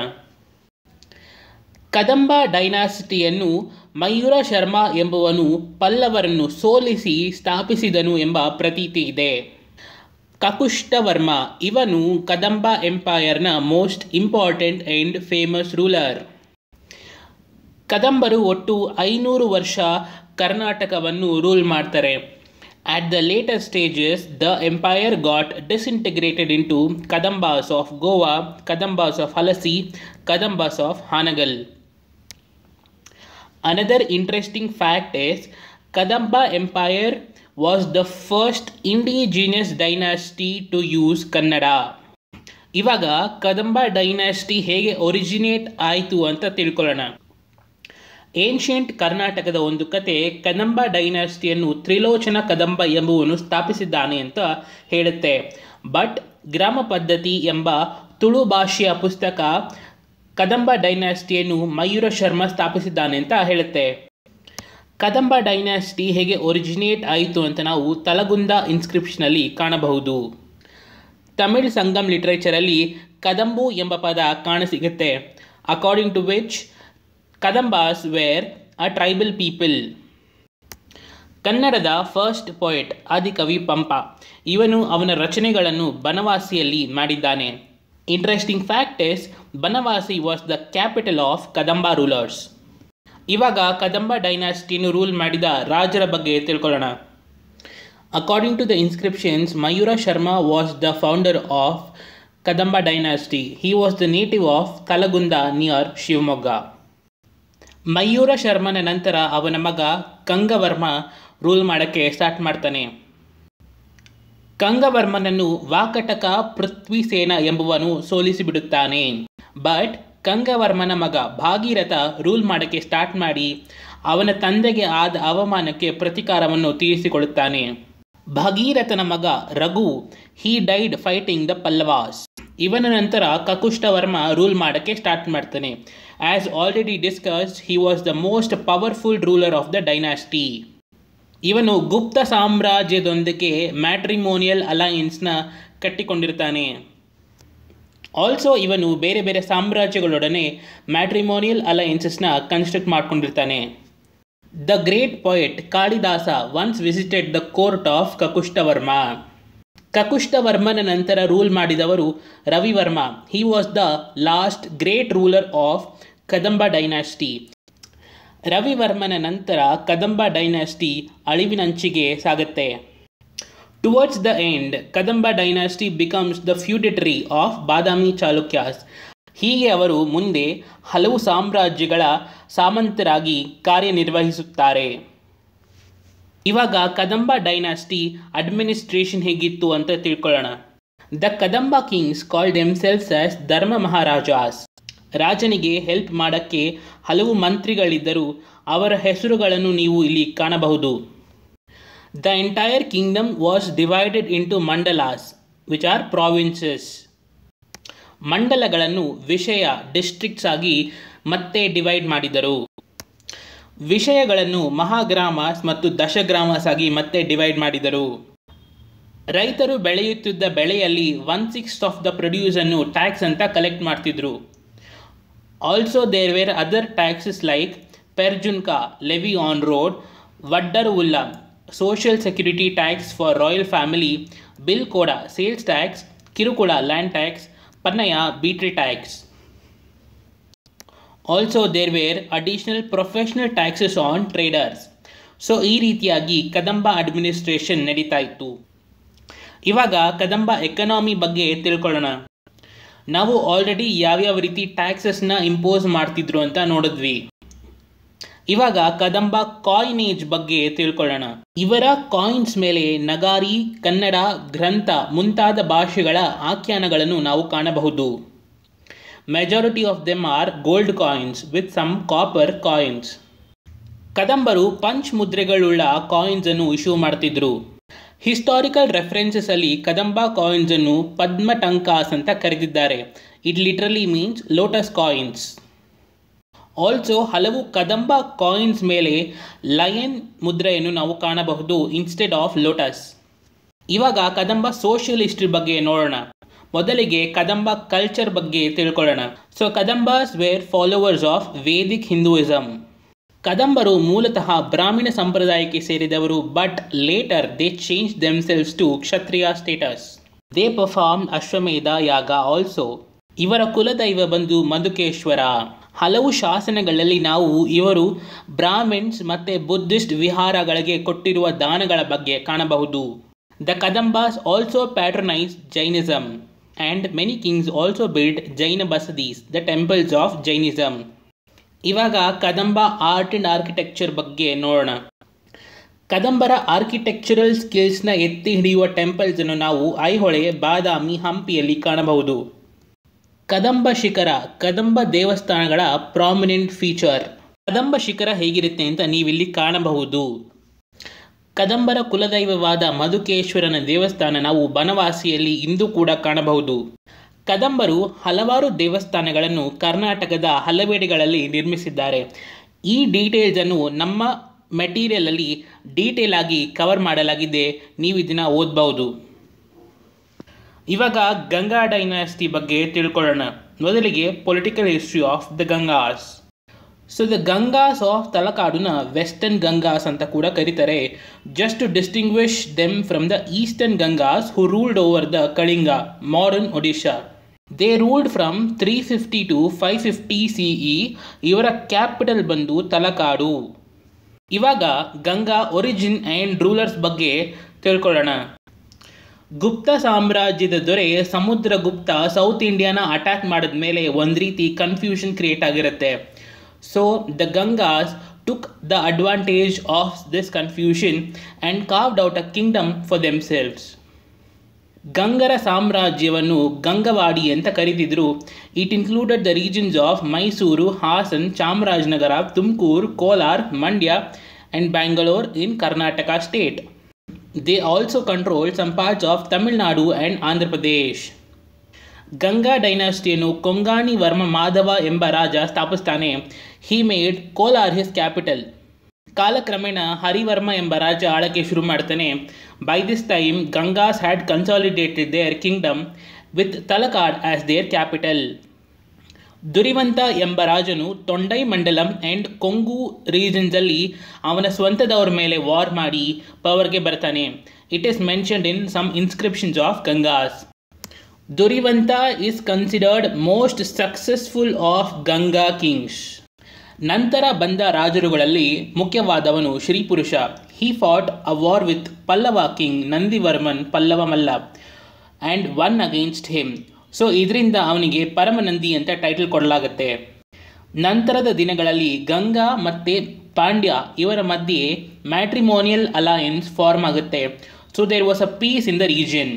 ಕದಂಬ ಡೈನಾಸಿಟಿಯನ್ನು ಮಯೂರ ಶರ್ಮಾ ಎಂಬುವನು ಪಲ್ಲವರನ್ನು ಸೋಲಿಸಿ ಸ್ಥಾಪಿಸಿದನು ಎಂಬ ಪ್ರತೀತಿ ಇದೆ ಕಕುಷ್ಟವರ್ಮ ಇವನು ಕದಂಬ ಎಂಪೈರ್ನ most important and famous ruler ಕದಂಬರು ಒಟ್ಟು ಐನೂರು ವರ್ಷ ಕರ್ನಾಟಕವನ್ನು ರೂಲ್ ಮಾಡ್ತಾರೆ At the later stages, the empire got disintegrated into Kadambas of Goa, Kadambas of Halasi, Kadambas of Hanagal. Another interesting fact is Kadamba Empire was the first indigenous dynasty to use Kannada. ಇವಾಗ Kadamba dynasty ಹೇಗೆ originate ಆಯಿತು ಅಂತ ತಿಳ್ಕೊಳ್ಳೋಣ ancient ಕರ್ನಾಟಕದ ಒಂದು ಕತೆ ಕದಂಬ ಡೈನಾಸ್ಟಿಯನ್ನು ತ್ರಿಲೋಚನ ಕದಂಬ ಎಂಬುವನು ಸ್ಥಾಪಿಸಿದ್ದಾನೆ ಅಂತ ಹೇಳುತ್ತೆ ಬಟ್ ಗ್ರಾಮ ಪದ್ಧತಿ ಎಂಬ ತುಳು ಭಾಷೆಯ ಪುಸ್ತಕ ಕದಂಬ ಡೈನಾಸ್ಟಿಯನ್ನು ಮಯೂರ ಶರ್ಮ ಸ್ಥಾಪಿಸಿದ್ದಾನೆ ಅಂತ ಹೇಳುತ್ತೆ ಕದಂಬ ಡೈನಾಸ್ಟಿ ಹೇಗೆ ಒರಿಜಿನೇಟ್ ಆಯಿತು ಅಂತ ನಾವು ತಲಗುಂದ ಇನ್ಸ್ಕ್ರಿಪ್ಷನಲ್ಲಿ ಕಾಣಬಹುದು ತಮಿಳ್ ಸಂಗಮ್ ಲಿಟ್ರೇಚರಲ್ಲಿ ಕದಂಬು ಎಂಬ ಪದ ಕಾಣಸಿಗುತ್ತೆ according to which Kadambas were a tribal people ಕನ್ನಡದ ಫಸ್ಟ್ ಪೊಯೆಟ್ ಆದಿಕವಿ ಪಂಪ ಇವನು ಅವನ ರಚನೆಗಳನ್ನು ಬನವಾಸಿಯಲ್ಲಿ ಮಾಡಿದ್ದಾನೆ interesting fact is Banavasi was the capital of Kadamba rulers ಇವಾಗ ಕದಂಬ ಡೈನಾಸ್ಟಿಯನ್ನು ರೂಲ್ ಮಾಡಿದ ರಾಜರ ಬಗ್ಗೆ ತಿಳ್ಕೊಳ್ಳೋಣ according to the inscriptions Mayura Sharma was the founder of Kadamba dynasty he was the native of Talagunda near Shivamogga Mayura ಶರ್ಮನ ನಂತರ ಅವನ ಮಗ ಕಂಗವರ್ಮ ರೂಲ್ ಮಾಡೋಕ್ಕೆ ಸ್ಟಾರ್ಟ್ ಮಾಡ್ತಾನೆ ಕಂಗವರ್ಮನನ್ನು ವಾಕಟಕ ಪೃಥ್ವಿಸೇನ ಎಂಬುವನು ಸೋಲಿಸಿಬಿಡುತ್ತಾನೆ ಬಟ್ ಕಂಗವರ್ಮನ ಮಗ ಭಾಗೀರಥ ರೂಲ್ ಮಾಡೋಕ್ಕೆ ಸ್ಟಾರ್ಟ್ ಮಾಡಿ ಅವನ ತಂದೆಗೆ ಆದ ಅವಮಾನಕ್ಕೆ ಪ್ರತಿಕಾರವನ್ನು ತೀರಿಸಿಕೊಳ್ಳುತ್ತಾನೆ ಭಗೀರಥನ ಮಗ Raghu he died fighting the Pallavas ಇವನ ನಂತರ ಕಕುಷ್ಟವರ್ಮ ರೂಲ್ ಮಾಡೋಕ್ಕೆ ಸ್ಟಾರ್ಟ್ ಮಾಡ್ತಾನೆ as already discussed he was the most powerful ruler of the dynasty ಇವನು ಗುಪ್ತ ಸಾಮ್ರಾಜ್ಯದೊಂದಿಗೆ ಮ್ಯಾಟ್ರಿಮೋನಿಯಲ್ ಅಲಯನ್ಸ್ನ ಕಟ್ಟಿಕೊಂಡಿರ್ತಾನೆ ಆಲ್ಸೋ ಇವನು ಬೇರೆ ಬೇರೆ ಸಾಮ್ರಾಜ್ಯಗಳೊಡನೆ ಮ್ಯಾಟ್ರಿಮೋನಿಯಲ್ ಅಲಯನ್ಸಸ್ನ ಕನ್ಸ್ಟ್ರಕ್ಟ್ ಮಾಡ್ಕೊಂಡಿರ್ತಾನೆ the great poet Kalidasa once visited the court of Kakusthavarma ಕಕುಷ್ಟವರ್ಮನ ನಂತರ ರೂಲ್ ಮಾಡಿದವರು Ravivarma he was the last great ruler of Kadamba dynasty ರವಿವರ್ಮನ ನಂತರ ಕದಂಬ ಡೈನಾಸ್ಟಿ ಅಳಿವಿನಂಚಿಗೆ ಸಾಗುತ್ತೆ towards the end Kadamba dynasty becomes the feudatory of Badami Chalukyas ಹೀಗೆ ಅವರು ಮುಂದೆ ಹಲವು ಸಾಮ್ರಾಜ್ಯಗಳ ಸಾಮಂತರಾಗಿ ಕಾರ್ಯನಿರ್ವಹಿಸುತ್ತಾರೆ ಇವಾಗ ಕದಂಬ ಡೈನಾಸ್ಟಿ ಅಡ್ಮಿನಿಸ್ಟ್ರೇಷನ್ ಹೇಗಿತ್ತು ಅಂತ ತಿಳ್ಕೊಳ್ಳೋಣ the Kadamba kings called themselves as Dharma Maharajas ರಾಜನಿಗೆ ಹೆಲ್ಪ್ ಮಾಡೋಕ್ಕೆ ಹಲವು ಮಂತ್ರಿಗಳಿದ್ದರೂ ಅವರ ಹೆಸರುಗಳನ್ನು ನೀವು ಇಲ್ಲಿ ಕಾಣಬಹುದು the entire kingdom was divided into mandalas which are provinces ಮಂಡಲಗಳನ್ನು ವಿಷಯ ಡಿಸ್ಟ್ರಿಕ್ಟ್ಸ್ ಆಗಿ ಮತ್ತೆ ಡಿವೈಡ್ ಮಾಡಿದರು ವಿಷಯಗಳನ್ನು ಮಹಾಗ್ರಾಮಸ್ ಮತ್ತು ದಶಗ್ರಾಮಸ್ ಆಗಿ ಮತ್ತೆ ಡಿವೈಡ್ ಮಾಡಿದರು ರೈತರು ಬೆಳೆಯುತ್ತಿದ್ದ ಬೆಳೆಯಲ್ಲಿ ಒನ್ ಸಿಕ್ಸ್ತ್ ಆಫ್ ದ ಪ್ರೊಡ್ಯೂಸನ್ನು ಟ್ಯಾಕ್ಸ್ ಅಂತ ಕಲೆಕ್ಟ್ ಮಾಡ್ತಿದ್ರು also there were other taxes like Perjunka levy on road Vaddaravula social security tax for royal family Bilkoda sales tax Kirukula land tax Pannaya betel tax also there were additional professional taxes on traders so ಈ ರೀತಿಯಾಗಿ Kadamba administration ನಡೀತಾ ಇತ್ತು ಇವಾಗ Kadamba economy ಬಗ್ಗೆ ತಿಳ್ಕೊಳ್ಳೋಣ ನಾವು already ಯಾವ್ಯಾವ ರೀತಿ ಟ್ಯಾಕ್ಸಸ್ನ ಇಂಪೋಸ್ ಮಾಡ್ತಿದ್ರು ಅಂತ ನೋಡಿದ್ವಿ ಇವಾಗ ಕದಂಬ ಕಾಯಿನೇಜ್ ಬಗ್ಗೆ ತಿಳ್ಕೊಳ್ಳೋಣ ಇವರ ಕಾಯಿನ್ಸ್ ಮೇಲೆ ನಗಾರಿ ಕನ್ನಡ ಗ್ರಂಥ ಮುಂತಾದ ಭಾಷೆಗಳ ಆಖ್ಯಾನಗಳನ್ನು ನಾವು ಕಾಣಬಹುದು majority of them are gold coins with some copper coins ಕದಂಬರು ಪಂಚ್ ಮುದ್ರೆಗಳುಳ್ಳ ಕಾಯಿನ್ಸನ್ನು ಇಶ್ಯೂ ಮಾಡ್ತಿದ್ರು ಹಿಸ್ಟಾರಿಕಲ್ ರೆಫರೆನ್ಸಸ್ ಅಲ್ಲಿ ಕದಂಬ ಕಾಯಿನ್ಸ್ ಅನ್ನು ಪದ್ಮಟಂಕಾಸ್ ಅಂತ ಕರೆದಿದ್ದಾರೆ it literally means lotus coins also ಹಲವು ಕದಂಬ ಕಾಯಿನ್ಸ್ ಮೇಲೆ ಲಯನ್ ಮುದ್ರೆಯನ್ನು ನಾವು ಕಾಣಬಹುದು ಇನ್ಸ್ಟೆಡ್ ಆಫ್ ಲೋಟಸ್ ಇವಾಗ ಕದಂಬ ಸೋಷಿಯಲ್ ಹಿಸ್ಟ್ರಿ ಬಗ್ಗೆ ನೋಡೋಣ ಮೊದಲಿಗೆ ಕದಂಬ ಕಲ್ಚರ್ ಬಗ್ಗೆ ತಿಳ್ಕೊಳ್ಳೋಣ so Kadambas were followers of Vedic Hinduism ಕದಂಬರು ಮೂಲತಃ ಬ್ರಾಹ್ಮಣ ಸಂಪ್ರದಾಯಕ್ಕೆ ಸೇರಿದವರು but later they change themselves to Kshatriya status they perform Ashvamedha yaga also ಇವರ ಕುಲದೈವ ಬಂದು ಮಧುಕೇಶ್ವರ ಹಲವು ಶಾಸನಗಳಲ್ಲಿ ನಾವು ಇವರು ಬ್ರಾಹ್ಮಿನ್ಸ್ ಮತ್ತು ಬುದ್ಧಿಸ್ಟ್ ವಿಹಾರಗಳಿಗೆ ಕೊಟ್ಟಿರುವ ದಾನಗಳ ಬಗ್ಗೆ ಕಾಣಬಹುದು the Kadambas also patronise Jainism and many kings also build Jaina basadis the temples of Jainism ಇವಾಗ ಕದಂಬ ಆರ್ಟ್ ಆ್ಯಂಡ್ ಆರ್ಕಿಟೆಕ್ಚರ್ ಬಗ್ಗೆ ನೋಡೋಣ ಕದಂಬರ ಆರ್ಕಿಟೆಕ್ಚರಲ್ ಸ್ಕಿಲ್ಸ್ನ ಎತ್ತಿ ಹಿಡಿಯುವ ಟೆಂಪಲ್ಸನ್ನು ನಾವು ಐಹೊಳೆ ಬಾದಾಮಿ ಹಂಪಿಯಲ್ಲಿ ಕಾಣಬಹುದು ಕದಂಬ ಶಿಖರ ಕದಂಬ ದೇವಸ್ಥಾನಗಳ ಪ್ರಾಮಿನೆಂಟ್ ಫೀಚರ್ ಕದಂಬ ಶಿಖರ ಹೇಗಿರುತ್ತೆ ಅಂತ ನೀವಿಲ್ಲಿ ಕಾಣಬಹುದು ಕದಂಬರ ಕುಲದೈವವಾದ ಮಧುಕೇಶ್ವರನ ದೇವಸ್ಥಾನ ನಾವು ಬನವಾಸಿಯಲ್ಲಿ ಇಂದು ಕೂಡ ಕಾಣಬಹುದು ಕದಂಬರು ಹಲವಾರು ದೇವಸ್ಥಾನಗಳನ್ನು ಕರ್ನಾಟಕದ ಹಲವೆಡೆಗಳಲ್ಲಿ ನಿರ್ಮಿಸಿದ್ದಾರೆ ಈ ಡೀಟೇಲ್ಸನ್ನು ನಮ್ಮ ಮೆಟೀರಿಯಲಲ್ಲಿ ಡೀಟೇಲ್ ಆಗಿ ಕವರ್ ಮಾಡಲಾಗಿದೆ ನೀವು ಇದನ್ನು ಓದಬಹುದು ಇವಾಗ ಗಂಗಾ ಡೈನಾಸ್ಟಿ ಬಗ್ಗೆ ತಿಳ್ಕೊಳ್ಳೋಣ ಮೊದಲಿಗೆ political history of the Gangas so the Gangas of ತಲಕಾಡುನ ವೆಸ್ಟರ್ನ್ ಗಂಗಾಸ್ ಅಂತ ಕೂಡ ಕರೀತಾರೆ just to distinguish them from the eastern Gangas who ruled over the Kalinga modern Odisha they ruled from three fifty to five fifty C E ಇವರ capital ಬಂದು ತಲಕಾಡು ಇವಾಗ Ganga origin and rulers ಬಗ್ಗೆ ತಿಳ್ಕೊಳ್ಳೋಣ ಗುಪ್ತ ಸಾಮ್ರಾಜ್ಯದ ದೊರೆ ಸಮುದ್ರ ಗುಪ್ತ ಸೌತ್ ಇಂಡಿಯಾನ ಅಟ್ಯಾಕ್ ಮಾಡಿದ ಮೇಲೆ ಒಂದು ರೀತಿ ಕನ್ಫ್ಯೂಷನ್ ಕ್ರಿಯೇಟ್ ಆಗಿರುತ್ತೆ so the Gangas took the advantage of this confusion and carved out a kingdom for themselves ಗಂಗರ ಸಾಮ್ರಾಜ್ಯವನ್ನು ಗಂಗವಾಡಿ ಅಂತ ಕರೀತಿದ್ರು it included the regions of Mysuru Hassan Chamarajanagara Tumakuru Kolar Mandya and Bangalore in Karnataka state they also control some parts of Tamil Nadu and Andhra Pradesh Ganga ಡೈನಾಸ್ಟಿಯನ್ನು ಕೊಂಗಾಣಿ ವರ್ಮ ಮಾಧವ ಎಂಬ ರಾಜ ಸ್ಥಾಪಿಸ್ತಾನೆ he made Kolar his capital ಕಾಲಕ್ರಮೇಣ ಹರಿವರ್ಮ ಎಂಬ ರಾಜ ಆಳಕ್ಕೆ ಶುರು ಮಾಡ್ತಾನೆ by this time Gangas had consolidated their kingdom with Talakad as their capital Durivanta ಎಂಬ ರಾಜನು ತೊಂಡೈ ಮಂಡಲಂ ಆ್ಯಂಡ್ ಕೊಂಗು ರೀಜನ್ಸಲ್ಲಿ ಅವನ ಸ್ವಂತದವರ ಮೇಲೆ ವಾರ್ ಮಾಡಿ ಪವರ್ಗೆ ಬರ್ತಾನೆ it is mentioned in some inscriptions of Gangas Durivanta is considered most successful of Ganga kings ನಂತರ ಬಂದ ರಾಜರುಗಳಲ್ಲಿ ಮುಖ್ಯವಾದವನು Shripurusha he fought a war with Pallava king Nandivarman Pallava Malla and won against him so ಇದರಿಂದ ಅವನಿಗೆ ಪರಮನಂದಿ ಅಂತ ಟೈಟಲ್ ಕೊಡಲಾಗುತ್ತೆ ನಂತರದ ದಿನಗಳಲ್ಲಿ ಗಂಗಾ ಮತ್ತು ಪಾಂಡ್ಯ ಇವರ ಮಧ್ಯೆ ಮ್ಯಾಟ್ರಿಮೋನಿಯಲ್ ಅಲಯನ್ಸ್ ಫಾರ್ಮ್ ಆಗುತ್ತೆ so there was a peace in the region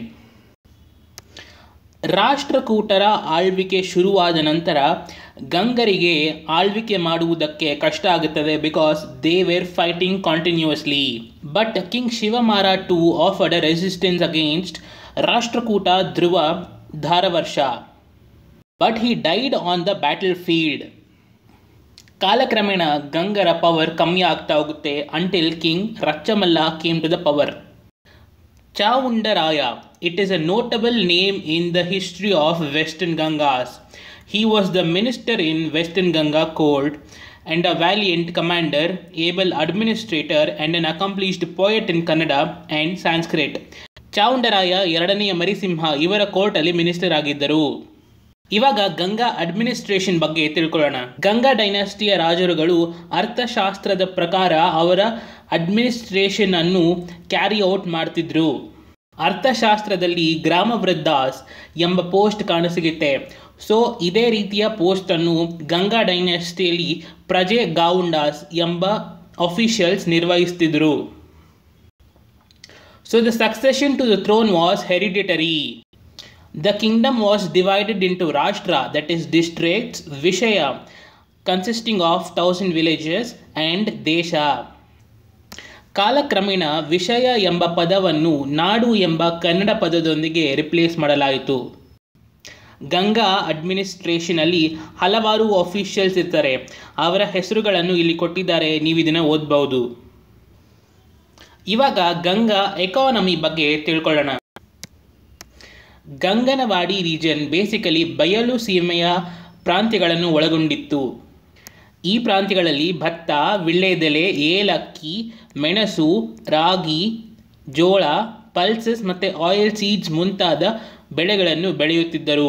ರಾಷ್ಟ್ರಕೂಟರ ಆಳ್ವಿಕೆ ಶುರುವಾದ ನಂತರ ಗಂಗರಿಗೆ ಆಳ್ವಿಕೆ ಮಾಡುವುದಕ್ಕೆ ಕಷ್ಟ ಆಗುತ್ತದೆ because they were fighting continuously but king Shivamara two offered a resistance against Rashtrakuta Dhruva Dharavarsha but he died on the battlefield ಕಾಲಕ್ರಮೇಣ ಗಂಗರ ಪವರ್ ಕಮ್ಮಿ ಆಗ್ತಾ ಹೋಗುತ್ತೆ until king Rachamalla came to the power Chavundaraya it is a notable name in the history of Western Gangas. He was the minister in Western Ganga court and a valiant commander, able administrator, and an accomplished poet in Kannada and Sanskrit. Chavundaraya ಎರಡನೆಯ ಮರಿಸಿಂಹ ಇವರ ಕೋರ್ಟಲ್ಲಿ minister ಆಗಿದ್ದರು ಇವಾಗ Ganga administration ಬಗ್ಗೆ ತಿಳ್ಕೊಳ್ಳೋಣ ಗಂಗಾ ಡೈನಾಸ್ಟಿಯ ರಾಜರುಗಳು ಅರ್ಥಶಾಸ್ತ್ರದ ಪ್ರಕಾರ ಅವರ ಅಡ್ಮಿನಿಸ್ಟ್ರೇಷನ್ ಅನ್ನು ಕ್ಯಾರಿ ಔಟ್ ಮಾಡ್ತಿದ್ರು ಅರ್ಥಶಾಸ್ತ್ರದಲ್ಲಿ ಗ್ರಾಮ ವೃದ್ಧಾಸ್ ಎಂಬ ಪೋಸ್ಟ್ ಕಾಣಸಿಗುತ್ತೆ ಸೊ ಇದೇ ರೀತಿಯ ಪೋಸ್ಟನ್ನು ಗಂಗಾ ಡೈನಾಸ್ಟಿಯಲ್ಲಿ ಪ್ರಜೆ ಗಾವುಂಡಾಸ್ ಎಂಬ ಅಫಿಷಿಯಲ್ಸ್ ನಿರ್ವಹಿಸ್ತಿದ್ರು so the succession to the throne was hereditary the kingdom was divided into rashtra that is districts vishaya consisting of thousand villages and desha ಕಾಲಕ್ರಮೇಣ ವಿಷಯ ಎಂಬ ಪದವನ್ನು ನಾಡು ಎಂಬ ಕನ್ನಡ ಪದದೊಂದಿಗೆ ರಿಪ್ಲೇಸ್ ಮಾಡಲಾಯಿತು ಗಂಗಾ ಅಡ್ಮಿನಿಸ್ಟ್ರೇಷನಲ್ಲಿ ಹಲವಾರು ಅಫಿಷಿಯಲ್ಸ್ ಇರ್ತಾರೆ ಅವರ ಹೆಸರುಗಳನ್ನು ಇಲ್ಲಿ ಕೊಟ್ಟಿದ್ದಾರೆ ನೀವು ಇದನ್ನು ಓದಬಹುದು ಇವಾಗ ಗಂಗಾ ಎಕಾನಮಿ ಬಗ್ಗೆ ತಿಳ್ಕೊಳ್ಳೋಣ ಗಂಗನವಾಡಿ ರೀಜನ್ ಬೇಸಿಕಲಿ ಬಯಲು ಸೀಮೆಯ ಪ್ರಾಂತ್ಯಗಳನ್ನು ಒಳಗೊಂಡಿತ್ತು ಈ ಪ್ರಾಂತ್ಯಗಳಲ್ಲಿ ಭತ್ತ ವಿಳ್ಳೆದೆಲೆ ಏಲಕ್ಕಿ ಮೆಣಸು ರಾಗಿ ಜೋಳ ಪಲ್ಸಸ್ ಮತ್ತು ಆಯಿಲ್ ಸೀಡ್ಸ್ ಮುಂತಾದ ಬೆಳೆಗಳನ್ನು ಬೆಳೆಯುತ್ತಿದ್ದರು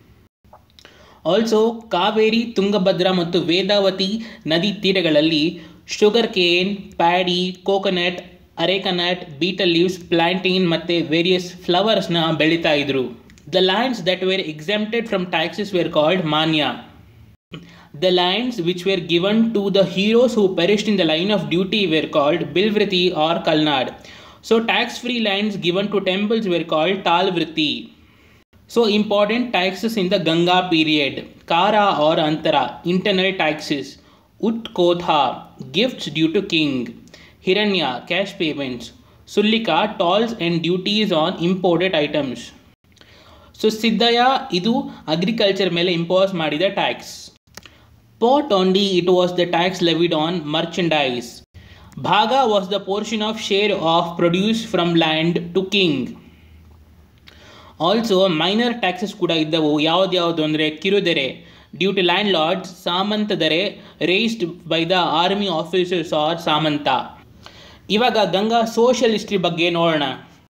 ಆಲ್ಸೋ ಕಾವೇರಿ ತುಂಗಭದ್ರಾ ಮತ್ತು ವೇದಾವತಿ ನದಿ ತೀರಗಳಲ್ಲಿ sugar cane paddy coconut areca nut betel leaves plantain ಮತ್ತು ವೇರಿಯಸ್ ಫ್ಲವರ್ಸ್ನ ಬೆಳೀತಾ ಇದ್ರು the lands that were exempted from taxes were called manya The lands which were given to the heroes who perished in the line of duty were called Bilvriti or Kalnad. So tax free lands given to temples were called Talvriti. So important taxes in the Ganga period Kara or Antara, internal taxes, Utkotha, gifts due to king, Hiranya, cash payments, Sullika, tolls and duties on imported items. So Siddaya ಇದು agriculture ಮೇಲೆ impose ಮಾಡಿದ tax ಪೋಟ್ only it was the tax levied on merchandise bhaga was the portion of share of produce from land to king also minor taxes ಕೂಡ ಇದ್ದವು ಯಾವ್ದ್ಯಾವುದು ಅಂದರೆ Kirudere due to landlords Samanta dere raised by the army officers or Samanta ಇವಾಗ Ganga social history ಬಗ್ಗೆ ನೋಡೋಣ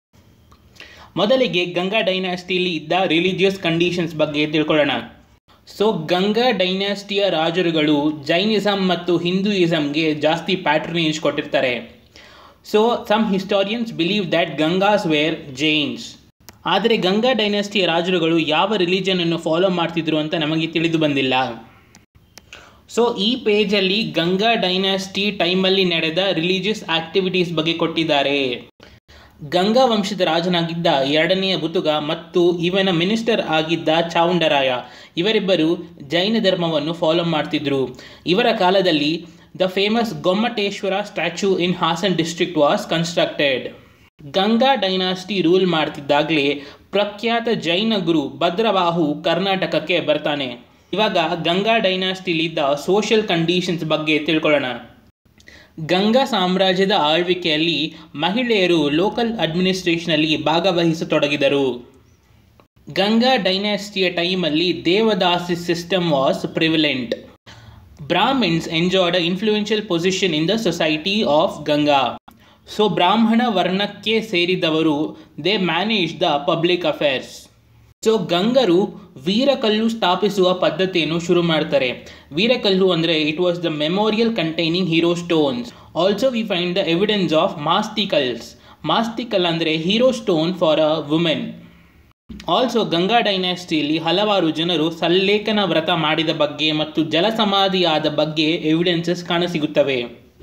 ಮೊದಲಿಗೆ ಗಂಗಾ ಡೈನಾಸ್ಟಿಲಿ ಇದ್ದ religious conditions ಬಗ್ಗೆ ತಿಳ್ಕೊಳ್ಳೋಣ ಸೊ ಗಂಗಾ ಡೈನಾಸ್ಟಿಯ ರಾಜರುಗಳು ಜೈನಿಸಮ್ ಮತ್ತು ಹಿಂದೂಯಿಸಮ್ಗೆ ಜಾಸ್ತಿ ಪ್ಯಾಟ್ರನೇಜ್ ಕೊಟ್ಟಿರ್ತಾರೆ so some historians believe that Gangas were Jains ಆದರೆ ಗಂಗಾ ಡೈನಾಸ್ಟಿಯ ರಾಜರುಗಳು ಯಾವ ರಿಲಿಜನನ್ನು ಫಾಲೋ ಮಾಡ್ತಿದ್ರು ಅಂತ ನಮಗೆ ತಿಳಿದು ಬಂದಿಲ್ಲ ಸೊ ಈ ಪೇಜಲ್ಲಿ ಗಂಗಾ ಡೈನಾಸ್ಟಿ ಟೈಮಲ್ಲಿ ನಡೆದ ರಿಲಿಜಿಯಸ್ ಆಕ್ಟಿವಿಟೀಸ್ ಬಗ್ಗೆ ಕೊಟ್ಟಿದ್ದಾರೆ ಗಂಗಾ ವಂಶದ ರಾಜನಾಗಿದ್ದ ಎರಡನೆಯ ಬುತುಗ ಮತ್ತು ಇವನ ಮಿನಿಸ್ಟರ್ ಆಗಿದ್ದ ಚಾವುಂಡರಾಯ ಇವರಿಬ್ಬರು ಜೈನ ಧರ್ಮವನ್ನು ಫಾಲೋ ಮಾಡ್ತಿದ್ರು ಇವರ ಕಾಲದಲ್ಲಿ the famous Gommateshwara statue in Hassan district was constructed Ganga dynasty rule ಮಾಡ್ತಿದ್ದಾಗಲೇ ಪ್ರಖ್ಯಾತ ಜೈನ ಗುರು ಭದ್ರವಾಹು ಕರ್ನಾಟಕಕ್ಕೆ ಬರ್ತಾನೆ ಇವಾಗ ಗಂಗಾ ಡೈನಾಸ್ಟಿಲಿದ್ದ ಸೋಷಿಯಲ್ ಕಂಡೀಷನ್ಸ್ ಬಗ್ಗೆ ತಿಳ್ಕೊಳ್ಳೋಣ ಗಂಗಾ ಸಾಮ್ರಾಜ್ಯದ ಆಳ್ವಿಕೆಯಲ್ಲಿ ಮಹಿಳೆಯರು ಲೋಕಲ್ ಅಡ್ಮಿನಿಸ್ಟ್ರೇಷನಲ್ಲಿ ಭಾಗವಹಿಸತೊಡಗಿದರು ಗಂಗಾ ಡೈನಾಸ್ಟಿಯ ಟೈಮಲ್ಲಿ devadasi system was prevalent Brahmins enjoyed a influential position in the society of Ganga so ಬ್ರಾಹ್ಮಣ ವರ್ಣಕ್ಕೆ ಸೇರಿದವರು they manage the public affairs so ಗಂಗರು ವೀರಕಲ್ಲು ಸ್ಥಾಪಿಸುವ ಪದ್ಧತಿಯನ್ನು ಶುರು ಮಾಡ್ತಾರೆ ವೀರಕಲ್ಲು ಅಂದರೆ it was the memorial containing hero stones also we find the evidence of mastikals mastikal ಅಂದರೆ hero stone for a women also Ganga ಡೈನಾಸ್ಟಿಯಲ್ಲಿ ಹಲವಾರು ಜನರು ಸಲ್ಲೇಖನ ವ್ರತ ಮಾಡಿದ ಬಗ್ಗೆ ಮತ್ತು ಜಲಸಮಾಧಿಯಾದ ಬಗ್ಗೆ ಎವಿಡೆನ್ಸಸ್ ಕಾಣಸಿಗುತ್ತವೆ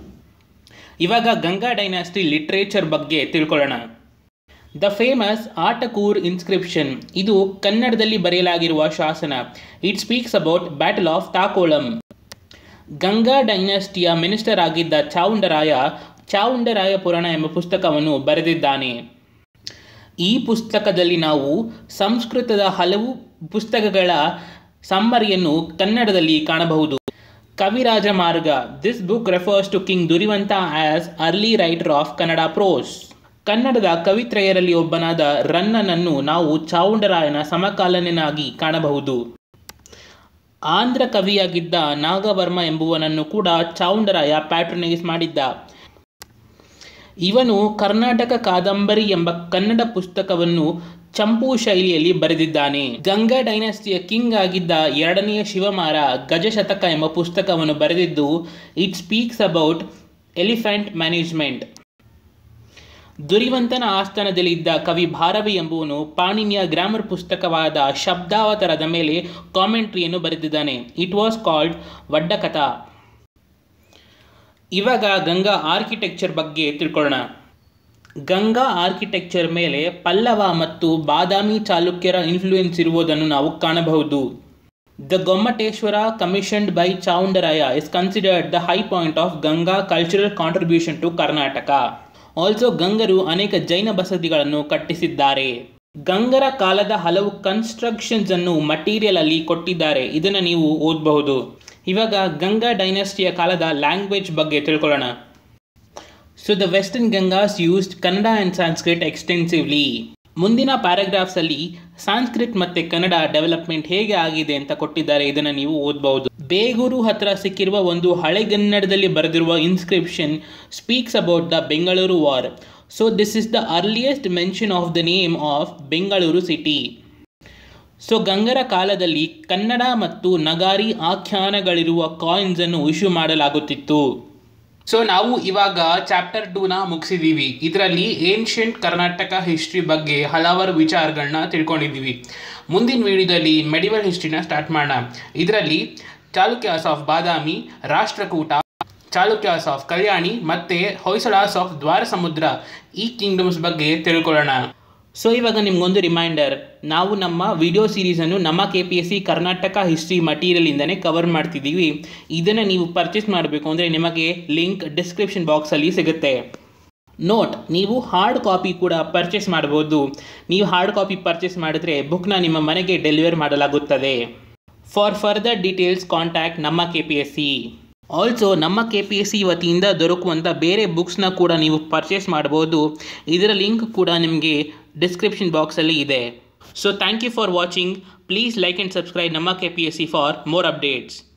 ಇವಾಗ ಗಂಗಾ ಡೈನಾಸ್ಟಿ ಲಿಟ್ರೇಚರ್ ಬಗ್ಗೆ ತಿಳ್ಕೊಳ್ಳೋಣ ದ ಫೇಮಸ್ ಆಟಕೂರ್ ಇನ್ಸ್ಕ್ರಿಪ್ಷನ್ ಇದು ಕನ್ನಡದಲ್ಲಿ ಬರೆಯಲಾಗಿರುವ ಶಾಸನ it speaks about battle of Takkolam Ganga ಡೈನಾಸ್ಟಿಯ ಮಿನಿಸ್ಟರ್ ಆಗಿದ್ದ ಚಾವುಂಡರಾಯ ಚಾವುಂಡರಾಯ ಪುರಾಣ ಎಂಬ ಪುಸ್ತಕವನ್ನು ಬರೆದಿದ್ದಾನೆ ಈ ಪುಸ್ತಕದಲ್ಲಿ ನಾವು ಸಂಸ್ಕೃತದ ಹಲವು ಪುಸ್ತಕಗಳ ಸಮ್ಮರಿಯನ್ನು ಕನ್ನಡದಲ್ಲಿ ಕಾಣಬಹುದು Kaviraja Marga this book refers to king Durivanta as early writer of Kannada prose ಕನ್ನಡದ ಕವಿತ್ರಯರಲ್ಲಿ ಒಬ್ಬನಾದ ರನ್ನನನ್ನು ನಾವು ಚಾವುಂಡರಾಯನ ಸಮಕಾಲೀನನಾಗಿ ಕಾಣಬಹುದು ಆಂಧ್ರ ಕವಿಯಾಗಿದ್ದ ನಾಗವರ್ಮ ಎಂಬುವನನ್ನು ಕೂಡ ಚಾವುಂಡರಾಯ ಪ್ಯಾಟ್ರನೈಸ್ ಮಾಡಿದ್ದ ಇವನು ಕರ್ನಾಟಕ ಕಾದಂಬರಿ ಎಂಬ ಕನ್ನಡ ಪುಸ್ತಕವನ್ನು ಚಂಪು ಶೈಲಿಯಲ್ಲಿ ಬರೆದಿದ್ದಾನೆ ಗಂಗಾ ಡೈನಾಸ್ಟಿಯ ಕಿಂಗ್ ಆಗಿದ್ದ ಎರಡನೆಯ ಶಿವಮಾರ ಗಜಶತಕ ಎಂಬ ಪುಸ್ತಕವನ್ನು ಬರೆದಿದ್ದು it speaks about elephant management ದುರಿವಂತನ ಆಸ್ಥಾನದಲ್ಲಿದ್ದ ಕವಿ ಭಾರವಿ ಎಂಬುವನು ಪಾಣಿನಿಯ ಗ್ರಾಮರ್ ಪುಸ್ತಕವಾದ ಶಬ್ದಾವತರದ ಮೇಲೆ ಕಾಮೆಂಟ್ರಿಯನ್ನು ಬರೆದಿದ್ದಾನೆ ಇಟ್ ವಾಸ್ ಕಾಲ್ಡ್ ವಡ್ಡಕಥಾ ಇವಾಗ ಗಂಗಾ ಆರ್ಕಿಟೆಕ್ಚರ್ ಬಗ್ಗೆ ತಿಳ್ಕೊಳ್ಳೋಣ ಗಂಗಾ ಆರ್ಕಿಟೆಕ್ಚರ್ ಮೇಲೆ ಪಲ್ಲವ ಮತ್ತು ಬಾದಾಮಿ ಚಾಲುಕ್ಯರ ಇನ್ಫ್ಲೂಯೆನ್ಸ್ ಇರುವುದನ್ನು ನಾವು ಕಾಣಬಹುದು the Gommateshwara commissioned by Chavundaraya is considered the high point of Ganga cultural contribution to Karnataka also ಗಂಗರು ಅನೇಕ ಜೈನ ಬಸದಿಗಳನ್ನು ಕಟ್ಟಿಸಿದ್ದಾರೆ ಗಂಗರ ಕಾಲದ ಹಲವು ಕನ್ಸ್ಟ್ರಕ್ಷನ್ಸ್ ಅನ್ನು ಮಟೀರಿಯಲ್ ಅಲ್ಲಿ ಕೊಟ್ಟಿದ್ದಾರೆ ಇದನ್ನು ನೀವು ಓದಬಹುದು ಇವಾಗ ಗಂಗಾ ಡೈನಾಸ್ಟಿಯ ಕಾಲದ ಲ್ಯಾಂಗ್ವೇಜ್ ಬಗ್ಗೆ ತಿಳ್ಕೊಳ್ಳೋಣ so the western Gangas used Kannada and Sanskrit extensively ಮುಂದಿನ ಪ್ಯಾರಾಗ್ರಾಫ್ಸಲ್ಲಿ ಸಾಂಸ್ಕ್ರಿಟ್ ಮತ್ತು ಕನ್ನಡ ಡೆವಲಪ್ಮೆಂಟ್ ಹೇಗೆ ಆಗಿದೆ ಅಂತ ಕೊಟ್ಟಿದ್ದಾರೆ ಇದನ್ನು ನೀವು ಓದಬಹುದು ಬೇಗೂರು ಹತ್ರ ಸಿಕ್ಕಿರುವ ಒಂದು ಹಳೆಗನ್ನಡದಲ್ಲಿ ಬರೆದಿರುವ inscription speaks about the Bengaluru war so this is the earliest mention of the name of Bengaluru city so ಗಂಗರ ಕಾಲದಲ್ಲಿ ಕನ್ನಡ ಮತ್ತು ನಗಾರಿ ಆಖ್ಯಾನಗಳಿರುವ ಕಾಯಿನ್ಸ್ ಅನ್ನು ಇಶ್ಯೂ ಮಾಡಲಾಗುತ್ತಿತ್ತು ಸೊ ನಾವು ಇವಾಗ ಚಾಪ್ಟರ್ ಟೂನ ಮುಗಿಸಿದ್ದೀವಿ ಇದರಲ್ಲಿ ಏನ್ಷಿಯಂಟ್ ಕರ್ನಾಟಕ ಹಿಸ್ಟ್ರಿ ಬಗ್ಗೆ ಹಲವಾರು ವಿಚಾರಗಳನ್ನ ತಿಳ್ಕೊಂಡಿದ್ದೀವಿ ಮುಂದಿನ ವಿಡಿಯೋದಲ್ಲಿ ಮೆಡಿವಲ್ ಹಿಸ್ಟ್ರಿನ ಸ್ಟಾರ್ಟ್ ಮಾಡೋಣ ಇದರಲ್ಲಿ ಚಾಲುಕ್ಯಾಸ್ ಆಫ್ ಬಾದಾಮಿ ರಾಷ್ಟ್ರಕೂಟ ಚಾಲುಕ್ಯಾಸ್ ಆಫ್ ಕಲ್ಯಾಣಿ ಮತ್ತು ಹೊಯ್ಸಳಾಸ್ ಆಫ್ ದ್ವಾರಸಮುದ್ರ ಈ ಕಿಂಗ್ಡಮ್ಸ್ ಬಗ್ಗೆ ತಿಳ್ಕೊಳ್ಳೋಣ ಸೊ ಇವಾಗ ನಿಮ್ಗೊಂದು ರಿಮೈಂಡರ್ ನಾವು ನಮ್ಮ ವಿಡಿಯೋ ಸೀರೀಸನ್ನು ನಮ್ಮ K P S C Karnataka history ಮಟೀರಿಯಲಿಂದನೇ ಕವರ್ ಮಾಡ್ತಿದ್ದೀವಿ ಇದನ್ನು ನೀವು ಪರ್ಚೇಸ್ ಮಾಡಬೇಕು ಅಂದರೆ ನಿಮಗೆ ಲಿಂಕ್ ಡಿಸ್ಕ್ರಿಪ್ಷನ್ ಬಾಕ್ಸಲ್ಲಿ ಸಿಗುತ್ತೆ ನೋಟ್ ನೀವು ಹಾರ್ಡ್ ಕಾಪಿ ಕೂಡ ಪರ್ಚೇಸ್ ಮಾಡ್ಬೋದು ನೀವು ಹಾರ್ಡ್ ಕಾಪಿ ಪರ್ಚೇಸ್ ಮಾಡಿದ್ರೆ ಬುಕ್ನ ನಿಮ್ಮ ಮನೆಗೆ ಡೆಲಿವರ್ ಮಾಡಲಾಗುತ್ತದೆ ಫಾರ್ ಫರ್ದರ್ ಡೀಟೇಲ್ಸ್ ಕಾಂಟ್ಯಾಕ್ಟ್ ನಮ್ಮ K P S C also ನಮ್ಮ ಕೆ ಪಿ ಎಸ್ ಸಿ ವತಿಯಿಂದ ದೊರಕುವಂಥ ಬೇರೆ ಬುಕ್ಸ್ನ ಕೂಡ ನೀವು ಪರ್ಚೇಸ್ ಮಾಡ್ಬೋದು ಇದರ ಲಿಂಕ್ ಕೂಡ ನಿಮಗೆ ಡಿಸ್ಕ್ರಿಪ್ಷನ್ ಬಾಕ್ಸಲ್ಲಿ ಇದೆ so thank you for watching please like and subscribe ನಮ್ಮ K P S C for more updates